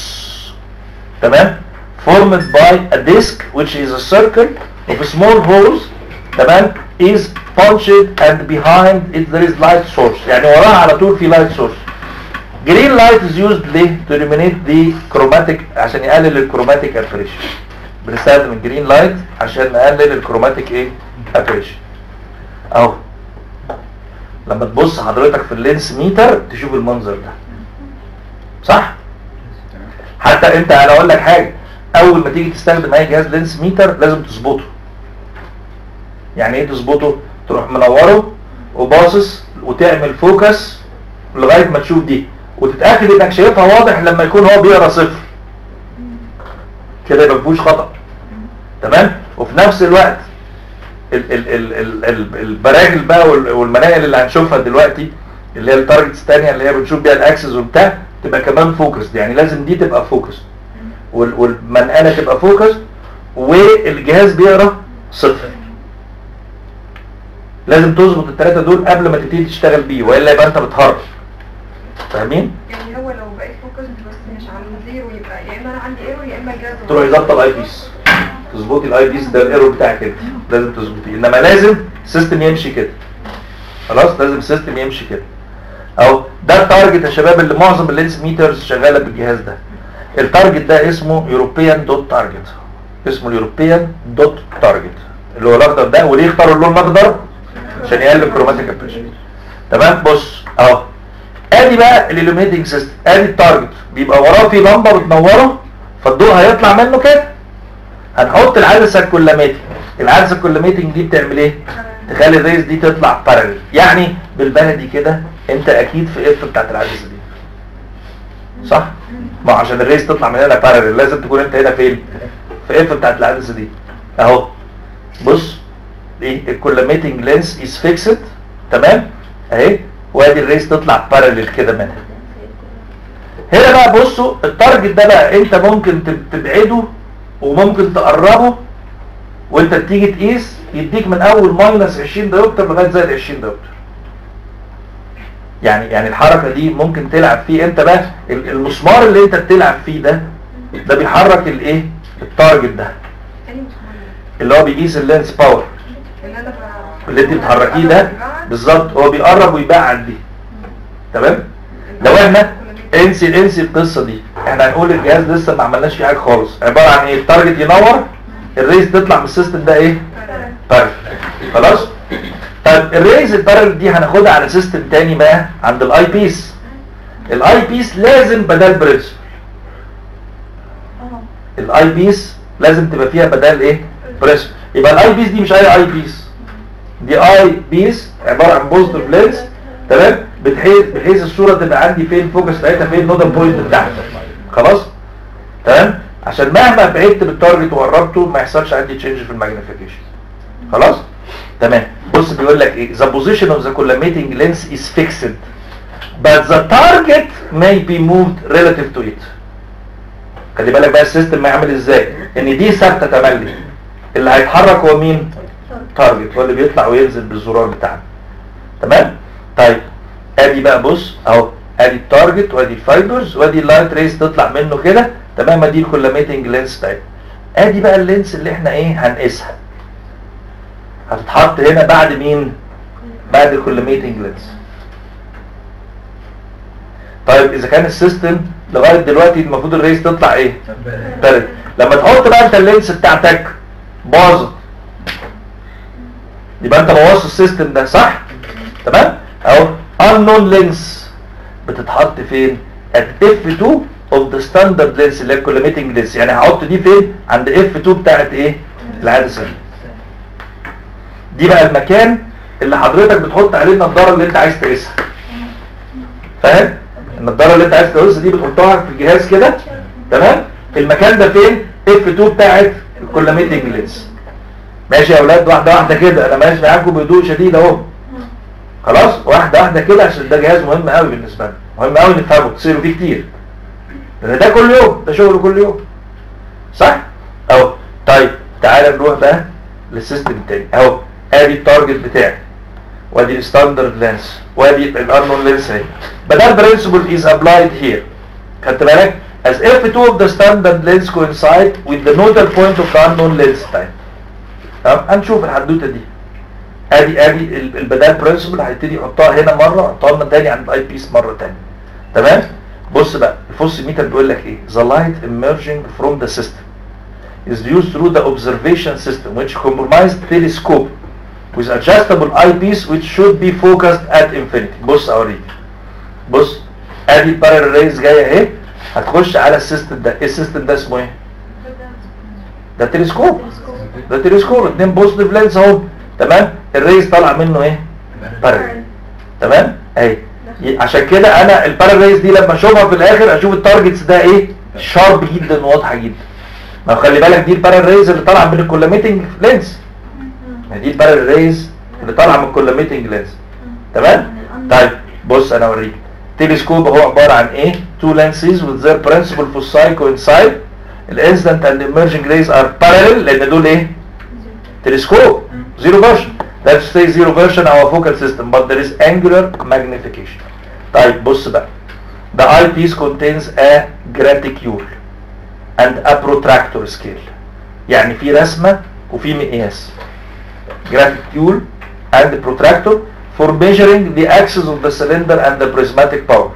تمام formed by a disc which is a circle of small holes تمام is punched and behind it there is light source يعني وراها على طول في light source green light is used ليه to eliminate the chromatic عشان يقلل الكروماتيك aberration بنستخدم الجرين لايت عشان نقلل الكروماتيك ايه aberration اهو لما تبص حضرتك في اللينس ميتر تشوف المنظر ده صح حتى انت انا اقول لك حاجه اول ما تيجي تستخدم اي جهاز لينس ميتر لازم تظبطه يعني ايه تظبطه تروح منوره وباصص وتعمل فوكس لغايه ما تشوف دي وتتاكد انك شايفها واضح لما يكون هو بيقرا صفر كده يبقى مفيهوش خطا تمام وفي نفس الوقت ال ال ال ال ال البراجل بقى وال- والمناقل اللي هنشوفها دلوقتي اللي هي التارجتس الثانيه اللي هي بنشوف بيها الاكسس وبتاع تبقى كمان فوكس يعني لازم دي تبقى فوكس والمنقله تبقى فوكس والجهاز بيقرا صفر لازم تظبط الثلاثه دول قبل ما تبتدي تشتغل بيه والا يبقى انت بتهرب فاهمين يعني هو لو بقيت فوكس بس مش على زيرو يبقى يا اما انا عندي ايرور يا اما الجهاز تروح يظبط الاي بيس تظبطي الاي بيس ده الايرور بتاعك انت لازم تظبطيه انما لازم السيستم يمشي كده خلاص لازم السيستم يمشي كده اهو ده التارجت يا شباب اللي معظم اللينس ميترز شغاله بالجهاز ده التارجت ده اسمه يوروبيان دوت تارجت اسمه اليوروبيان دوت تارجت اللي هو الاخضر ده وليه اختاروا اللون الاخضر عشان يقلل كروماتيك ابريشن تمام بص اهو ادي بقى الالوميتنج سيستم ادي التارجت بيبقى وراه في لمبه بتنوره فالضوء هيطلع منه كده هنحط العدسه الكولاميتنج العدسه الكولاميتنج دي بتعمل ايه تخلي الريز دي تطلع بارالل يعني بالبلدي كده انت اكيد في اف بتاعت العدسه دي صح ما هو عشان الريز تطلع من هنا بارالل لازم تكون انت هنا فين في اف بتاعت العدسه دي اهو بص ايه الكولاميتنج لينس از فيكسد تمام اهي وادي الريز تطلع بارالل كده منها هنا بقى بصوا التارجت ده بقى انت ممكن تب- تبعده وممكن تقربه وانت بتيجي تقيس يديك من اول ماينس 20 ديوبتر لغايه زائد 20 ديوبتر يعني يعني الحركه دي ممكن تلعب فيه انت بقى ال- المسمار اللي انت بتلعب فيه ده ده بيحرك الايه التارجت ده تاني مش مهم اللي هو بيقيس اللينس باور اللي انا ب- اللي انت بتحركيه ده بالظبط هو بيقرب ويبعد دي تمام لو احنا انسي انسي القصه دي احنا هنقول الجهاز لسه ما عملناش فيه حاجه خالص عباره عن ايه التارجت ينور الريز تطلع من السيستم ده ايه بارل خلاص طيب الريز البارل دي هناخدها على سيستم تاني بقى عند الاي بيس الاي بيس لازم بدل برنسبل الاي بيس لازم تبقى فيها بدل ايه برنسبل يبقى الاي بيس دي مش اي اي بيس دي اي بيس عباره عن بوزيتيف لينس تمام بحيث بحيث الصوره تبقى عندي فين فوكس بتاعتها فين نودل بوينت بتاعتها خلاص تمام عشان مهما بعدت بالتارجت وقربته ما يحصلش عندي تشينج في الماجنيفيكيشن خلاص تمام بص بيقول لك ايه the position of the collimating lens is fixed but the target may be moved relative to it خلي بالك بقى السيستم هيعمل ازاي ان دي ثابته تملي اللي هيتحرك هو مين تارجت هو اللي بيطلع وينزل بالزرار بتاعنا تمام طيب ادي بقى بص اهو ادي التارجت وادي الفايبرز وادي اللايت ريز تطلع منه كده تمام ادي الكولاميتنج لينس بتاعتنا ادي بقى اللينس اللي احنا ايه هنقيسها هتتحط هنا بعد مين بعد الكولاميتنج لينس طيب اذا كان السيستم لغايه دلوقتي المفروض الريز تطلع ايه تالت لما تحط بقى انت اللينس بتاعتك باظت يبقى انت بوظت السيستم ده صح تمام اهو unknown lens بتتحط فين at f2 of the standard lens اللي هي collimating lens يعني هحط دي فين عند f2 بتاعت ايه العدسه دي دي بقى المكان اللي حضرتك بتحط عليه النضاره اللي انت عايز تقيسها فاهم النضاره اللي انت عايز تقيسها دي بتحطها في الجهاز كده تمام المكان ده فين f2 بتاعت الكولاميتنج لينس ماشي يا اولاد واحده واحده كده انا ماشي معاكم بهدوء شديد اهو خلاص واحده واحده كده عشان ده جهاز مهم قوي بالنسبه لنا مهم قوي نفهمه تصيروا فيه كتير لان ده كل يوم ده شغله كل يوم صح اهو طيب تعالى نروح بقى للسيستم التاني اهو ادي التارجت بتاعي وادي الستاندرد لينس وادي الانون لينس اهي بدل برنسبل از ابلايد هير خدت بالك as if two of the standard lens coincide with the nodal point of the unknown lens type تمام هنشوف الحدوته دي ادي ادي ال- البدال برنسبل هيبتدي يحطها هنا مره يحطها لنا تاني عند الاي بيس مره تانية تمام بص بقى الفوسيميتر بيقول لك ايه the light emerging from the system is used through the observation system which compromised telescope with adjustable eyepiece which should be focused at infinity بص اوريك بص ادي البارل ريز جايه اهي هتخش على السيستم ده ايه السيستم ده اسمه ايه ده تلسكوب ده تلسكوب اتنين بوزيتيف لينز اهو تمام الريز طالع منه ايه بارل تمام اهي ي- عشان كده انا البارل ريز دي لما اشوفها في الاخر اشوف التارجتس ده ايه شارب جدا واضحه جدا ما خلي بالك دي البارل ريز اللي طالعه من الكولاميتنج لينز ما دي البارل ريز اللي طالعه من الكولاميتنج لينز تمام طيب بص انا اوريك تلسكوب هو عباره عن ايه two lenses with their principal foci coincide الانسيدنت and emerging rays are parallel لان دول ايه تلسكوب zero version let's say zero version our focal system but there is angular magnification طيب بص بقى the eyepiece contains a graticule and a protractor scale يعني في رسمة وفي مقياس graticule and protractor for measuring the axis of the cylinder and the prismatic power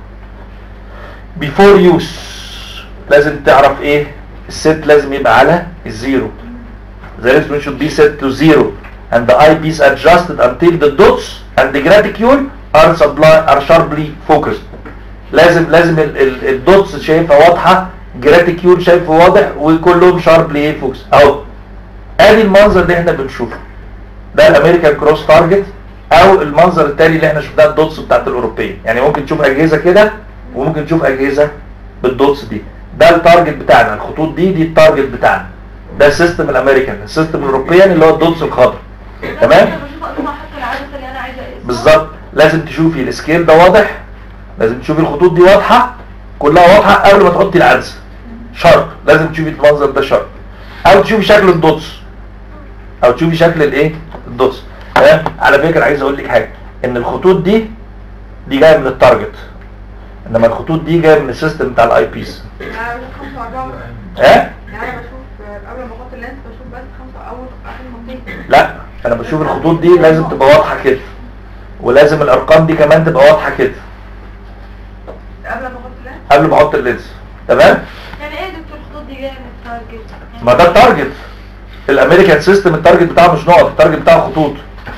before use لازم تعرف ايه الست لازم يبقى على الزيرو the instrument should be set to zero and the eyepiece adjusted until the dots and the graticule are, supply, are sharply focused لازم لازم ال- ال- الدوتس شايفها واضحة جراتيكيول شايفه واضح وكلهم شاربلي ايه فوكس اهو ادي المنظر اللي احنا بنشوفه ده الامريكان كروس تارجت او المنظر التاني اللي احنا شفناه الدوتس بتاعت الاوروبيه يعني ممكن تشوف اجهزه كده وممكن تشوف اجهزه بالدوتس دي ده التارجت بتاعنا الخطوط دي دي التارجت بتاعنا ده السيستم الامريكان السيستم الاوروبيان اللي هو الدوتس الخضر تمام انا بشوف اقطع حتى العدسه اللي انا عايزه اقيسها بالظبط لازم تشوفي السكيل ده واضح لازم تشوفي الخطوط دي واضحه كلها واضحه قبل ما تحطي العدسه شارب لازم تشوفي المنظر ده شارب او تشوفي شكل الدوتس او تشوفي شكل الايه الدوتس تمام على فكره عايز اقول لك حاجه ان الخطوط دي دي جايه من التارجت انما الخطوط دي جايه من السيستم بتاع الاي بيس انا بشوف خمسة واربعة ها يعني انا بشوف آه، قبل ما احط اللينس بشوف بس خمسة اول اخر خطين لا انا بشوف الخطوط دي لازم تبقى واضحه كده ولازم الارقام دي كمان تبقى واضحه كده قبل ما احط اللينس قبل ما احط اللينس تمام يعني ايه يا دكتور الخطوط دي جايه من التارجت يعني ما ده التارجت الامريكان سيستم التارجت بتاعه مش نقط التارجت بتاعه خطوط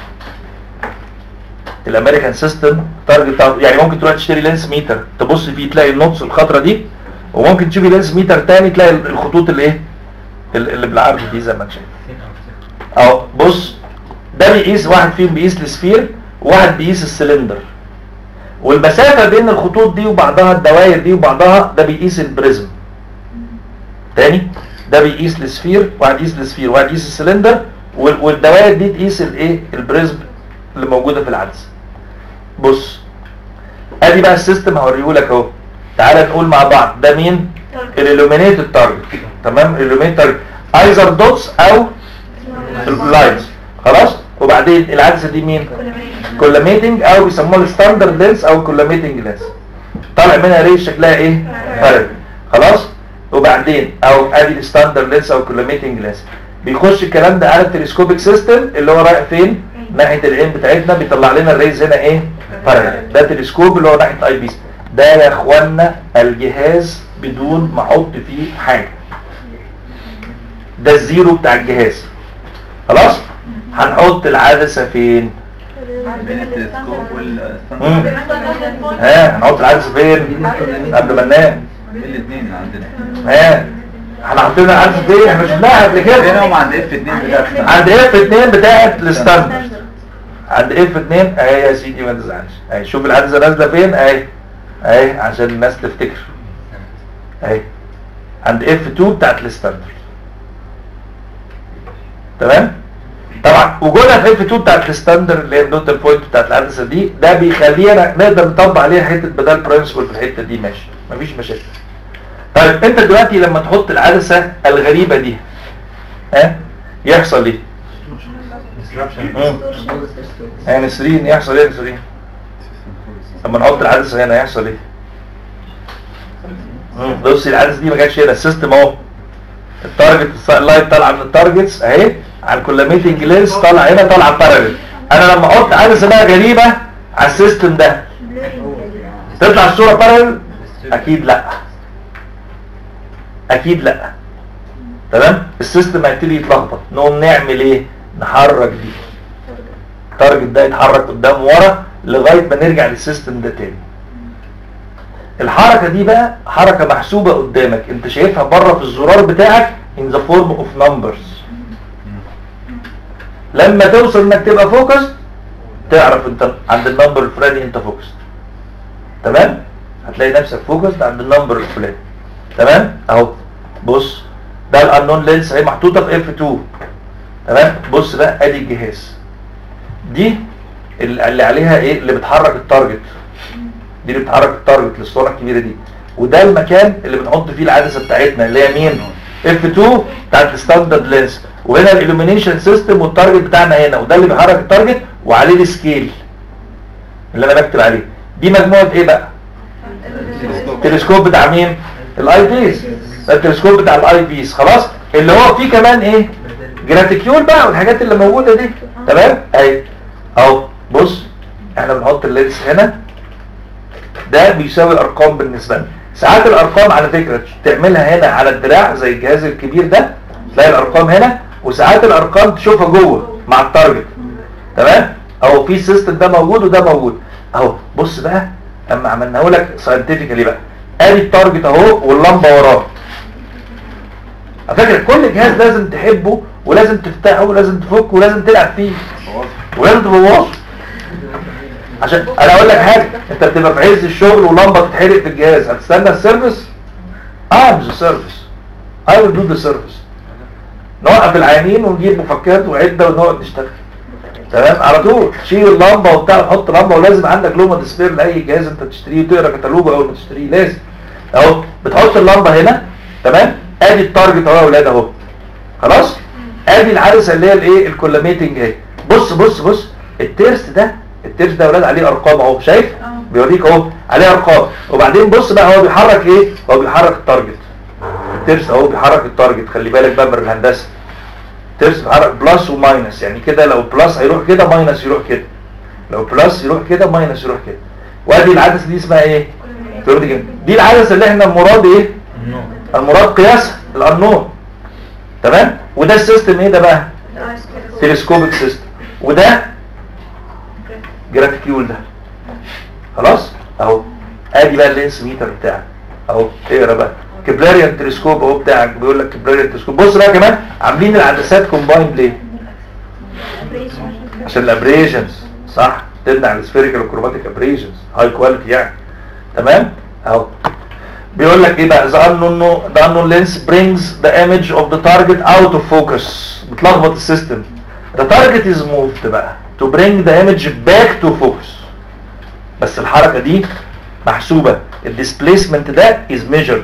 الامريكان سيستم التارجت بتاعه يعني ممكن تروح تشتري لينس ميتر تبص فيه تلاقي النوتس الخضرا دي وممكن تشوفي لينس ميتر تاني تلاقي الخطوط اللي ايه ال- اللي بالعرض دي زي ما انت شايف سين او صفر اهو بص ده بيقيس واحد فيهم بيقيس السفير وواحد بيقيس السلندر والمسافة بين الخطوط دي وبعضها الدوائر دي وبعضها ده بيقيس البريزم تاني ده بيقيس السفير واحد يقيس السفير واحد يقيس السلندر وال- والدوائر دي تقيس الايه البريزم اللي موجودة في العدسة بص ادي بقى السيستم هوريهولك اهو تعالى نقول مع بعض ده مين الالومينيتد تارجت تمام الالومينيتد تارجت ايزر دوتس او اللاينز خلاص وبعدين العدسه دي مين كولاميتنج او بيسموها الستاندرد لينس او كولاميتنج لينس طالع منها ريش شكلها ايه بارل خلاص وبعدين او ادي الستاندرد لينس او كولاميتنج لينس بيخش الكلام ده على التلسكوبيك سيستم اللي هو رايح فين ناحيه العين بتاعتنا بيطلع لنا الريز هنا ايه بارل ده تلسكوب اللي هو ناحيه اي بيس ده يا اخوانا الجهاز بدون ما احط فيه حاجه ده الزيرو بتاع الجهاز خلاص هنحط العدسه فين بين التلسكوب مم. والستاندرد ها هنحط العدسه فين قبل ما ننام بين الاثنين عندنا ها هنحط لنا العدسه فين احنا شفناها قبل هنا كده وعند اف 2 بتاعت عند اف 2 بتاعت الستاندرد عند اف 2 اهي يا سيدي ما تزعلش اهي شوف العدسه نازله فين اهي اهي عشان الناس تفتكر اهي عند اف 2 بتاعت الستاندرد تمام طبعا وجودها في اف 2 بتاعت الستاندرد اللي هي النوتال بوينت بتاعت العدسه دي ده بيخلينا نقدر نطبق عليها حته بدل برنسبل في الحته دي ماشي مفيش مشاكل طيب انت دلوقتي لما تحط العدسه الغريبه دي ها يحصل ايه مم. يا نسرين يحصل ايه يا نسرين لما نحط العدسه هنا يحصل ايه مم. بصي العدسه دي ما جاتش هنا السيستم اهو التارجت اللايت طالعه من التارجتس اهي على الكولاميتنج لينس طالع هنا طالعه بارالل انا لما احط عدسه بقى غريبه على السيستم ده تطلع الصوره بارل اكيد لا اكيد لا تمام السيستم هيبتدي يتلخبط نقوم نعمل ايه نحرك دي التارجت ده يتحرك قدام ورا لغايه ما نرجع للسيستم ده تاني الحركه دي بقى حركه محسوبه قدامك انت شايفها بره في الزرار بتاعك in the form of numbers لما توصل انك تبقى فوكس تعرف انت عند النمبر الفلاني انت فوكس تمام هتلاقي نفسك فوكس عند النمبر الفلاني تمام اهو بص ده الانون لينس اهي محطوطه في اف 2 تمام بص بقى ادي الجهاز دي اللي اللي عليها ايه اللي بتحرك التارجت دي اللي بتحرك التارجت للصوره الكبيره دي وده المكان اللي بنحط فيه العدسه بتاعتنا اللي هي مين اف 2 بتاعت الستاندرد لينس وهنا الالومينيشن سيستم والتارجت بتاعنا هنا وده اللي بيحرك التارجت وعليه السكيل اللي انا بكتب عليه دي مجموعه ايه بقى التلسكوب بتاع مين الاي بيس ده التلسكوب بتاع الاي بيس خلاص اللي هو فيه كمان ايه جراتيكيول بقى والحاجات اللي موجوده دي تمام اهي اهو بص احنا بنحط اللينس هنا ده بيساوي ارقام بالنسبه لنا ساعات الارقام على فكره تعملها هنا على الدراع زي الجهاز الكبير ده تلاقي الارقام هنا وساعات الارقام تشوفها جوه مع التارجت تمام اهو في السيستم ده موجود وده موجود اهو بص بقى اما عملناه لك ساينتفيكالي بقى ادي التارجت اهو واللمبه وراه على فكره كل جهاز لازم تحبه ولازم تفتحه ولازم تفكه ولازم تلعب فيه ولازم تبوظه عشان انا اقول لك حاجه انت بتبقى في عز الشغل ولمبه تتحرق في الجهاز هتستنى السيرفيس اه مش السيرفيس I will do the service نوقف العيانين ونجيب مفكات وعده ونقعد نشتغل تمام على طول شيل اللمبه وبتاع وحط لمبه ولازم عندك لومه ديسبير لاي جهاز انت بتشتريه وتقرا كتالوجه اول ما تشتريه لازم اهو بتحط اللمبه هنا تمام ادي التارجت اهو يا اولاد اهو خلاص ادي العدسه اللي هي الايه الكولاميتنج اهي بص بص بص الترس ده الترس ده يا اولاد عليه ارقام اهو شايف بيوريك اهو عليه ارقام وبعدين بص بقى هو بيحرك ايه هو بيحرك التارجت الترس اهو بيحرك التارجت خلي بالك بقى من الهندسه الترس بيحرك بلس وماينس يعني كده لو بلس هيروح كده ماينس يروح كده لو بلس يروح كده ماينس يروح كده وادي العدسه دي اسمها ايه دي العدسه اللي احنا المراد ايه المراد قياسها الانون تمام وده السيستم ايه ده بقى تلسكوبيك سيستم وده جرافيكيول ده خلاص اهو ادي بقى اللينس ميتر بتاعك اهو اقرا بقى كبلاريان تلسكوب اهو بتاعك بيقول لك كبلاريان تلسكوب بص بقى كمان عاملين العدسات كومبايند ليه عشان الابريشنز صح تمنع السفيريكال والكروماتيك ابريشنز هاي كواليتي يعني تمام اهو بيقول لك ايه بقى the unknown the unknown lens brings the image of the target out of focus بتلخبط السيستم the target is moved بقى to bring the image back to focus بس الحركة دي محسوبة ال displacement ده is measured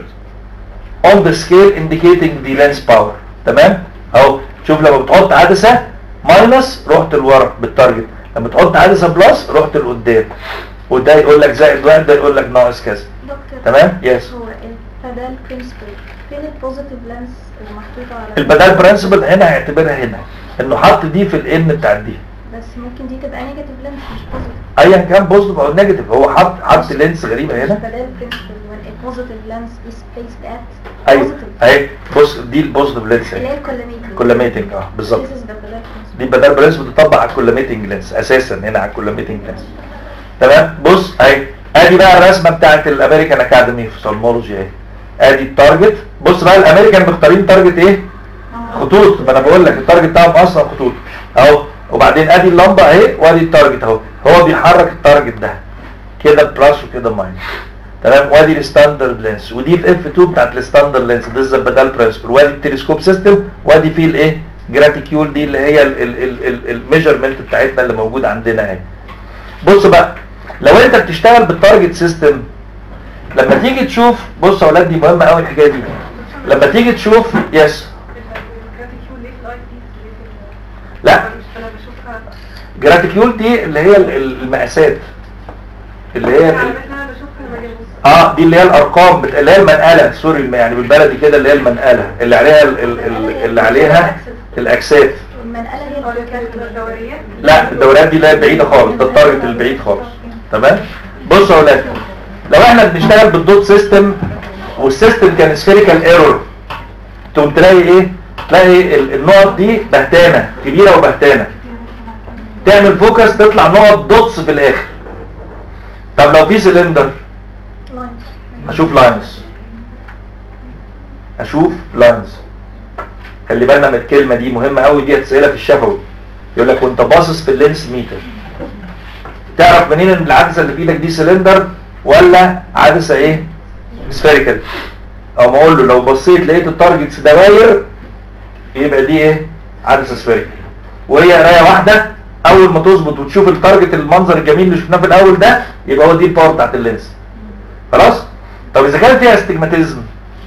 on the scale indicating the lens power تمام اهو شوف لما بتحط عدسة ماينس رحت لورا بالتارجت لما تحط عدسة بلس رحت لقدام وده يقول لك زائد واحد ده يقول لك ناقص كذا دكتور تمام يس هو البدل برنسبل فين البوزيتيف لانس المحطوطه على البدال برنسبل هنا هيعتبرها هنا انه حط دي في الان بتاعت دي بس ممكن دي تبقى نيجاتيف لانس مش بوزيتيف ايا كان بوزيتيف او نيجاتيف هو حط حط لينس غريبه هنا بدل برنسبل when a positive lens is placed at ايوه positive اهي بص دي البوزيتيف لينس اللي اهي هي الكولاميتنج كولاميتنج اه بالظبط This is the بدل principle. دي بدل برنسبل بتطبق على الكولاميتنج لينس اساسا هنا على الكولاميتنج لينس تمام بص اهي ادي بقى الرسمه بتاعت الامريكان اكاديمي في سالمولوجي اهي ادي التارجت بص بقى الامريكان مختارين تارجت ايه خطوط ما انا بقول لك التارجت بتاعهم اصلا خطوط اهو وبعدين ادي اللمبه اهي وادي التارجت اهو هو بيحرك التارجت ده كده بلس وكده ماينس تمام وادي الستاندرد لينس ودي الاف 2 بتاعت الستاندرد لينس ده الزبدال برنسبل وادي التلسكوب سيستم وادي فيه الايه جراتيكيول دي اللي هي الميجرمنت بتاعتنا اللي موجود عندنا اهي بص بقى لو انت بتشتغل بالتارجت سيستم لما تيجي تشوف بص يا اولاد دي مهمه قوي الحكايه دي لما تيجي تشوف يس الجراتيكيول ليه في الاي بيس ليه في ال- لا انا بشوفها جراتيكيول دي اللي هي ال- ال- المقاسات اللي هي انا ال- انا بشوفها لما ببص اه دي اللي هي الارقام بت... اللي هي المنقله سوري يعني بالبلدي كده اللي هي المنقله اللي عليها ال... ال... ال... اللي عليها الاكسات المنقله هي اللي الدورية لا الدوريات دي لا بعيده خالص ده التارجت البعيد خالص تمام بصوا يا اولاد لو احنا بنشتغل بالدوت سيستم والسيستم كان سفيريكال ايرور تقوم تلاقي ايه تلاقي ال- النقط دي بهتانه كبيره وبهتانه تعمل فوكس تطلع نقط دوتس في الاخر طب لو في سلندر اشوف لاينز اشوف لاينز خلي بالنا من الكلمه دي مهمه قوي دي هتسالها في الشفوي يقول لك وانت باصص في اللينس ميتر تعرف منين ان العدسه اللي في ايدك دي سلندر ولا عدسه ايه سفيريكال او ما اقول له لو بصيت لقيت التارجتس دواير يبقى دي ايه عدسه سفيريكال وهي قرايه واحده اول ما تظبط وتشوف التارجت المنظر الجميل اللي شفناه في الاول ده يبقى هو دي الباور بتاعت اللينس خلاص طب اذا كان فيها استجماتيزم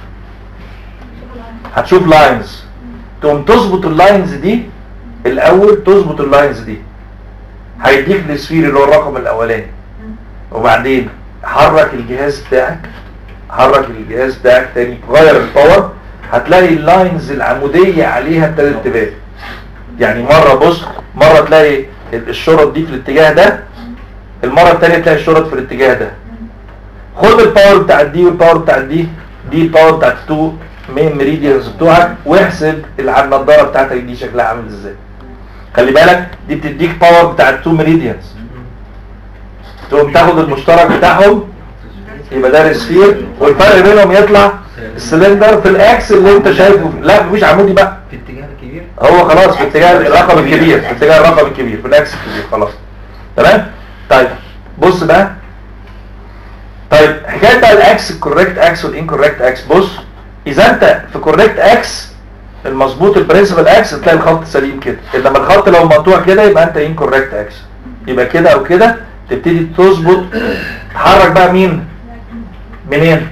هتشوف لاينز تقوم تظبط اللاينز دي الاول تظبط اللاينز دي هيديك السفير اللي هو الرقم الاولاني وبعدين حرك الجهاز بتاعك حرك الجهاز بتاعك تاني غير الباور هتلاقي اللاينز العمودية عليها ابتدت تبان يعني مرة بص مرة تلاقي الشرط دي في الاتجاه ده المرة التانية تلاقي الشرط في الاتجاه ده خد الباور بتاعت دي والباور بتاعت دي دي الباور بتاعت التو مين ميريديانز بتوعك واحسب الع- النضاره بتاعتك دي شكلها عامل ازاي خلي بالك دي بتديك باور بتاعت التو ميريديانز تقوم تاخد المشترك بتاعهم يبقى ده السفير والفرق بينهم يطلع السلندر في الاكس اللي انت شايفه لا مفيش عمودي بقى في اتجاه الكبير هو خلاص في اتجاه الرقم الكبير في اتجاه الرقم الكبير في الاكس الكبير خلاص تمام طيب بص بقى طيب حكايه بقى الاكس الكوريكت اكس والانكوريكت اكس بص اذا انت في كوريكت اكس المظبوط البرنسبل اكس تلاقي الخط سليم كده انما الخط لو مقطوع كده يبقى انت انكوريكت اكس يبقى كده او كده تبتدي تظبط تحرك بقى مين منين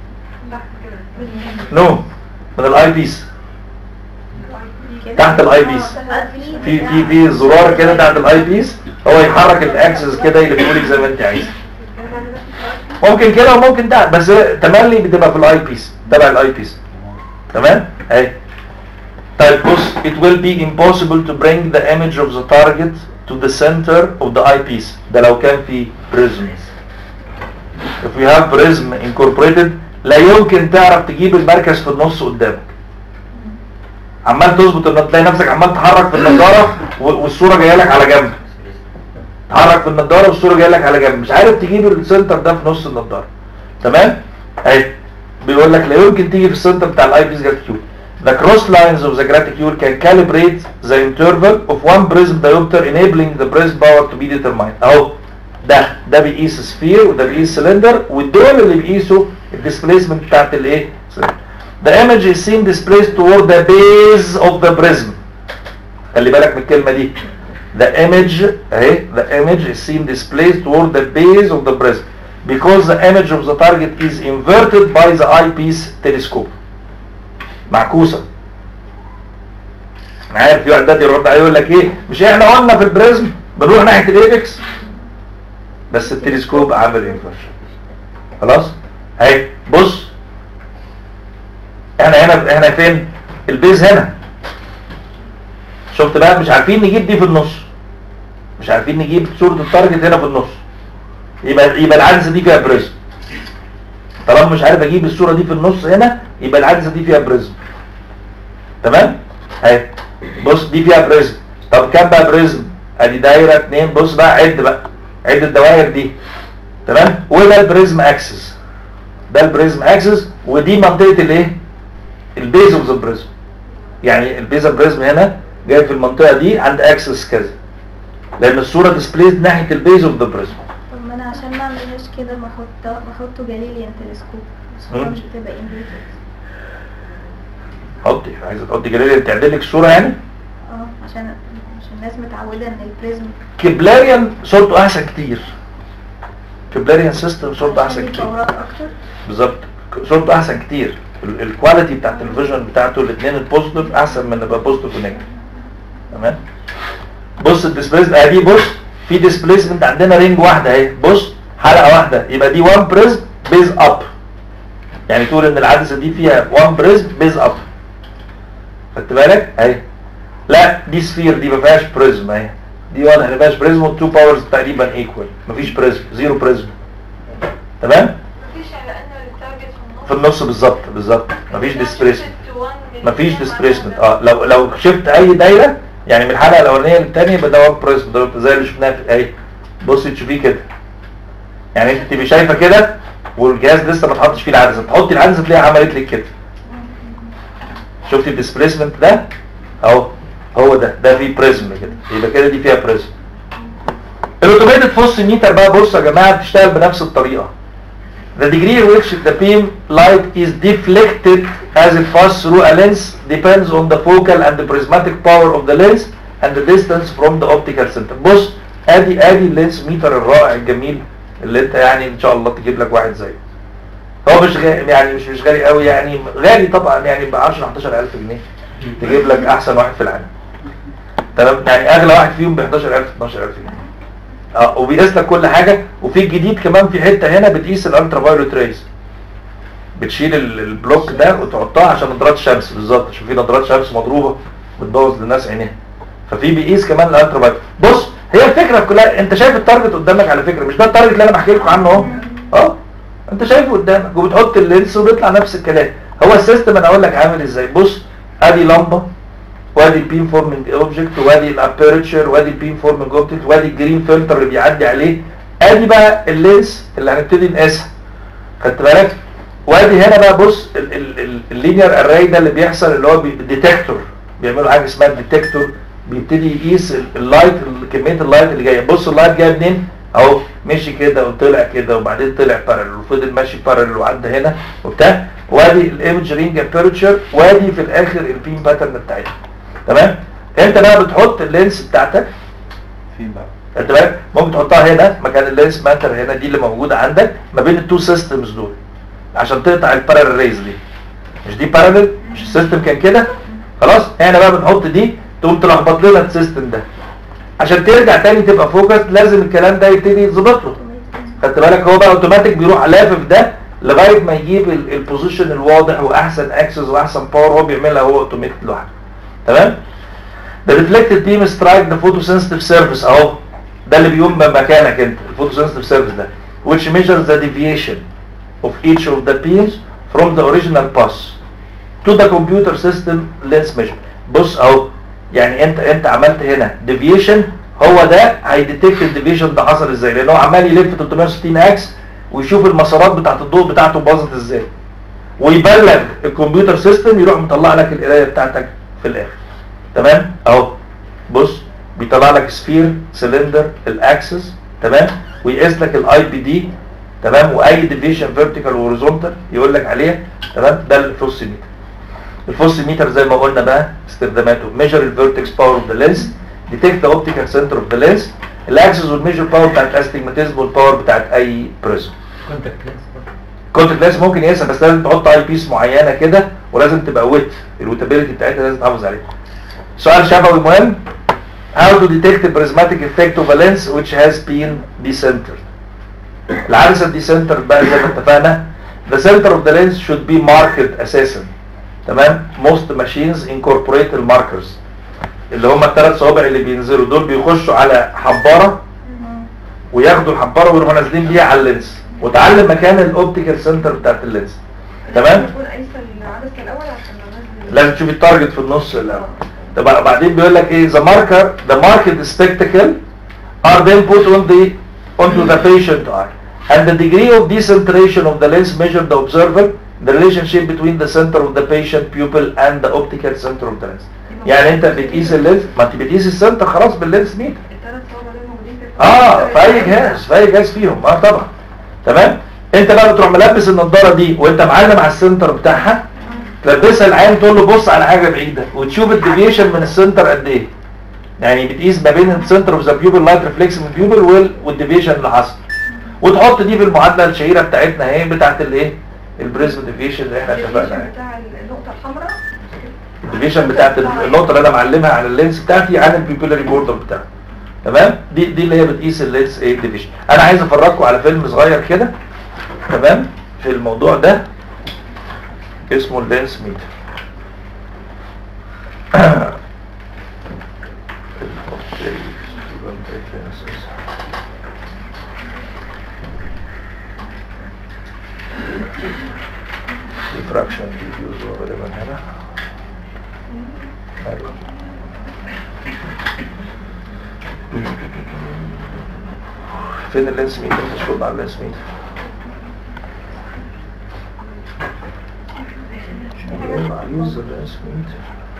نو من الاي بيس تحت الاي بيس في في في زرار كده تحت الاي بيس هو يحرك الاكسس كده يلفه زي ما انت عايز ممكن كده وممكن ده بس تملي بتبقى في الاي بيس تبع الاي بيس تمام اهي طيب بص it will be impossible to bring the image of the target to the center of the eyepiece ده لو كان في prism if we have prism incorporated لا يمكن تعرف تجيب المركز في النص قدامك عمال تظبط ان تلاقي نفسك عمال تحرك في النظاره و- والصوره جايه لك على جنب تحرك في النضاره والصوره جايه لك على جنب مش عارف تجيب السنتر ده في نص النضاره تمام اهي بيقول لك لا يمكن تيجي في السنتر بتاع الاي بيس جراتيكيول The cross lines of the graticule can calibrate the interval of one prism diopter enabling the prism power to be determined. اهو ده ده بيقيس سفير وده بيقيس سلندر والدول اللي بيقيسوا الديسبيسمنت بتاعت الايه؟ The image is seen displaced toward the base of the prism. خلي بالك من الكلمة دي. The image اهي the image is seen displaced toward the base of the prism because the image of the target is inverted by the eyepiece telescope. معكوسة. انا عارف في عداد يرد عليه يقول لك ايه مش احنا قلنا في البريزم بنروح ناحية الايبكس بس التلسكوب عامل انفرشن خلاص اهي بص احنا هنا احنا فين البيز هنا شفت بقى مش عارفين نجيب دي في النص مش عارفين نجيب صورة التارجت هنا في النص يبقى يبقى العدسة دي فيها بريزم طالما مش عارف اجيب الصورة دي في النص هنا يبقى العدسة دي فيها بريزم تمام اهي بص دي فيها بريزم طب كام بقى بريزم ادي دايرة اتنين بص بقى عد بقى عد الدوائر دي تمام وده البريزم اكسس ده البريزم اكسس ودي منطقة الايه البيز اوف ذا بريزم يعني البيز اوف بريزم هنا جاي في المنطقة دي عند اكسس كذا لان الصورة ديسبليد ناحية البيز اوف ذا بريزم طب ما انا عشان ما اعملهاش كده بحط بحطه جاليليان تلسكوب الصورة مم. مش بتبقى انفيتد حطي عايزة تحطي جاليريا تعدل لك الصورة يعني اه عشان عشان الناس متعودة ان البريزم كبلاريان صورته احسن كتير كبلاريان سيستم صورته احسن كتير باورات اكتر بالظبط صورته احسن كتير ال- الكواليتي بتاعت الفيجن بتاعته الاثنين البوزيتيف احسن من يبقى بوزيتيف ونيجاتيف تمام بص الديسبليسمنت ادي بص في ديسبليسمنت عندنا رينج واحده اهي بص حلقه واحده يبقى دي 1 بريزم بيز اب يعني تقول ان العدسه دي فيها 1 بريزم بيز اب خدت بالك اهي لا دي سفير دي ما فيهاش بريزم اهي دي واضح ما فيهاش بريزم والتو باورز تقريبا ايكوال مفيش بريزم زيرو بريزم تمام مفيش على انه التارجت في النص بالظبط بالظبط مفيش ديسبيسمنت مفيش ديسبيسمنت اه اه لو لو شفت اي دايره يعني من الحلقه الاولانيه للثانيه يبقى ده ورك بريس ده زي اللي شفناها في اهي بصي تشوفيه كده يعني انت تبقي شايفه كده والجهاز لسه ما اتحطش فيه العدسه تحطي العدسه تلاقيها عملت لك كده شفتي الديسبيسمنت ده اهو هو ده ده فيه بريزم كده يبقى كده دي فيها بريزم الاوتوميتد فوس ميتر بقى بصوا يا جماعه بتشتغل بنفس الطريقه The degree in which the beam light is deflected as it passes through a lens depends on the focal and the prismatic power of the lens and the distance from the optical center. بص ادي ادي اللينس ميتر الرائع الجميل اللي انت يعني ان شاء الله تجيب لك واحد زيه. هو مش غالي يعني مش مش غالي قوي يعني غالي طبعا يعني ب 10 11000 جنيه تجيب لك احسن واحد في العالم. تمام يعني اغلى واحد فيهم ب 11000 12000 جنيه. اه وبيقيس لك كل حاجه وفي الجديد كمان في حته هنا بتقيس الالترا فايولوت ريز بتشيل ال- البلوك ده وتحطها عشان نظارات الشمس بالظبط عشان في نظارات شمس مضروبه بتبوظ للناس عينيها ففي بيقيس كمان الالترا فايولوت بص هي الفكره كلها انت شايف التارجت قدامك على فكره مش ده التارجت اللي انا بحكي لكم عنه اهو اه انت شايفه قدامك وبتحط اللينس وبيطلع نفس الكلام هو السيستم انا اقول لك عامل ازاي بص ادي لمبه وادي البين فورمنج اوبجكت وادي الابيرتشر وادي البين فورمنج اوبجكت وادي الجرين فلتر اللي بيعدي عليه ادي بقى اللينس اللي هنبتدي نقيسها خدت بالك وادي هنا بقى بص اللينير اري ده اللي بيحصل اللي هو ديتكتور بيعملوا حاجه اسمها ديتكتور بيبتدي يقيس ال- اللايت ال- كميه اللايت اللي جايه بص اللايت جاي منين اهو مشي كده وطلع كده وبعدين طلع بارل وفضل ماشي بارل وعدى هنا وبتاع وادي الايمج رينج ابيرتشر وادي في الاخر البين باترن بتاعتها تمام انت بقى بتحط اللينس بتاعتك فين بقى؟ خدت بالك ممكن تحطها هنا مكان اللينس ماتر هنا دي اللي موجوده عندك ما بين التو سيستمز دول عشان تقطع البارالل ريز دي مش دي بارالل مش السيستم كان كده خلاص احنا بقى بنحط دي تقوم تلخبط لنا السيستم ده عشان ترجع تاني تبقى فوكس لازم الكلام ده يبتدي يتظبط له خدت بالك هو بقى اوتوماتيك بيروح لافف ده لغايه ما يجيب ال- البوزيشن الواضح واحسن اكسس واحسن باور هو بيعملها هو اوتوماتيك لوحده تمام The reflected beam strike the photosensitive surface اهو ده اللي بيقوم بمكانك انت الفوتوسنسيتيف سيرفيس ده which measures the deviation of each of the beams from the original pass to the computer system lens measure بص اهو يعني انت انت عملت هنا deviation هو ده هيديتكت الديفيشن ده حصل ازاي لان هو عمال يلف 360 اكس ويشوف المسارات بتاعت الضوء بتاعته باظت ازاي ويبلغ الكمبيوتر سيستم يروح مطلع لك القرايه بتاعتك في الاخر تمام اهو بص بيطلع لك سفير سلندر الاكسس تمام ويقيس لك الاي بي دي تمام واي ديفيشن فيرتيكال وهوريزونتال يقول لك عليها تمام ده الفوس ميتر الفوس ميتر زي ما قلنا بقى استخداماته ميجر الفيرتكس باور اوف ذا لينس ديتكت ذا اوبتيكال سنتر اوف ذا لينس الاكسس والميجر باور بتاعت الاستجماتيزم والباور بتاعت اي بريزم كونتاكت لينس برضه كونتاكت لينس ممكن يقيسها بس لازم تحط اي بيس معينه كده ولازم تبقى ويت الوتابيلتي بتاعتها لازم تحافظ عليها سؤال شفوي مهم how to detect the prismatic effect of a lens which has been decentered العدسه الديسنتر بقى زي ما اتفقنا the center of the lens should be marked اساسا تمام most machines incorporate الماركرز اللي هم الثلاث صوابع اللي بينزلوا دول بيخشوا على حباره وياخدوا الحباره ويروحوا نازلين بيها على اللينس وتعلم مكان الاوبتيكال سنتر بتاعت اللينس تمام بكون قايسه العدسه الاول عشان لو نازل لازم تشوف التارجت في النص الاول طب بعدين بيقول لك ايه the marker the marked spectacle are then put on the onto the patient eye and the degree of decentration of the lens measure the observer the relationship between the center of the patient pupil and the optical center of the lens يعني انت بتقيس اللينس ما انت بتقيس السنتر خلاص باللينس ميتر الثلاث صوابع دول موجودين في اه في اي جهاز في اي جهاز فيهم اه طبعا تمام انت بقى بتروح ملبس النضاره دي وانت معلم على السنتر بتاعها تلبسها العين تقول له بص على حاجه بعيده وتشوف الديفيشن من السنتر قد ايه يعني بتقيس ما بين السنتر اوف ذا بيوبل لايت ريفلكس من البيوبل والديفيشن اللي حصل وتحط دي في المعادله الشهيره بتاعتنا اهي بتاعت الايه البريزم ديفيشن اللي احنا اتفقنا عليها بتاع النقطه الحمراء الديفيشن بتاعت النقطه اللي انا معلمها على اللينس بتاعتي عن البيبولاري بوردر بتاعها تمام دي دي اللي هي بتقيس اللينس ايه ديفيشن انا عايز افرجكم على فيلم صغير كده تمام في الموضوع ده اسمه اللينس ميتر أيوة. فين اللينس ميتر مش على اللينس ميتر يوز اللينس ميتر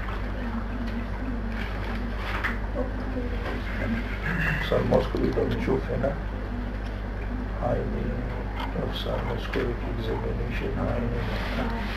صار ماسكوليتر بنشوف هنا هاي صار ماسكوليتر اكزامينيشن هاي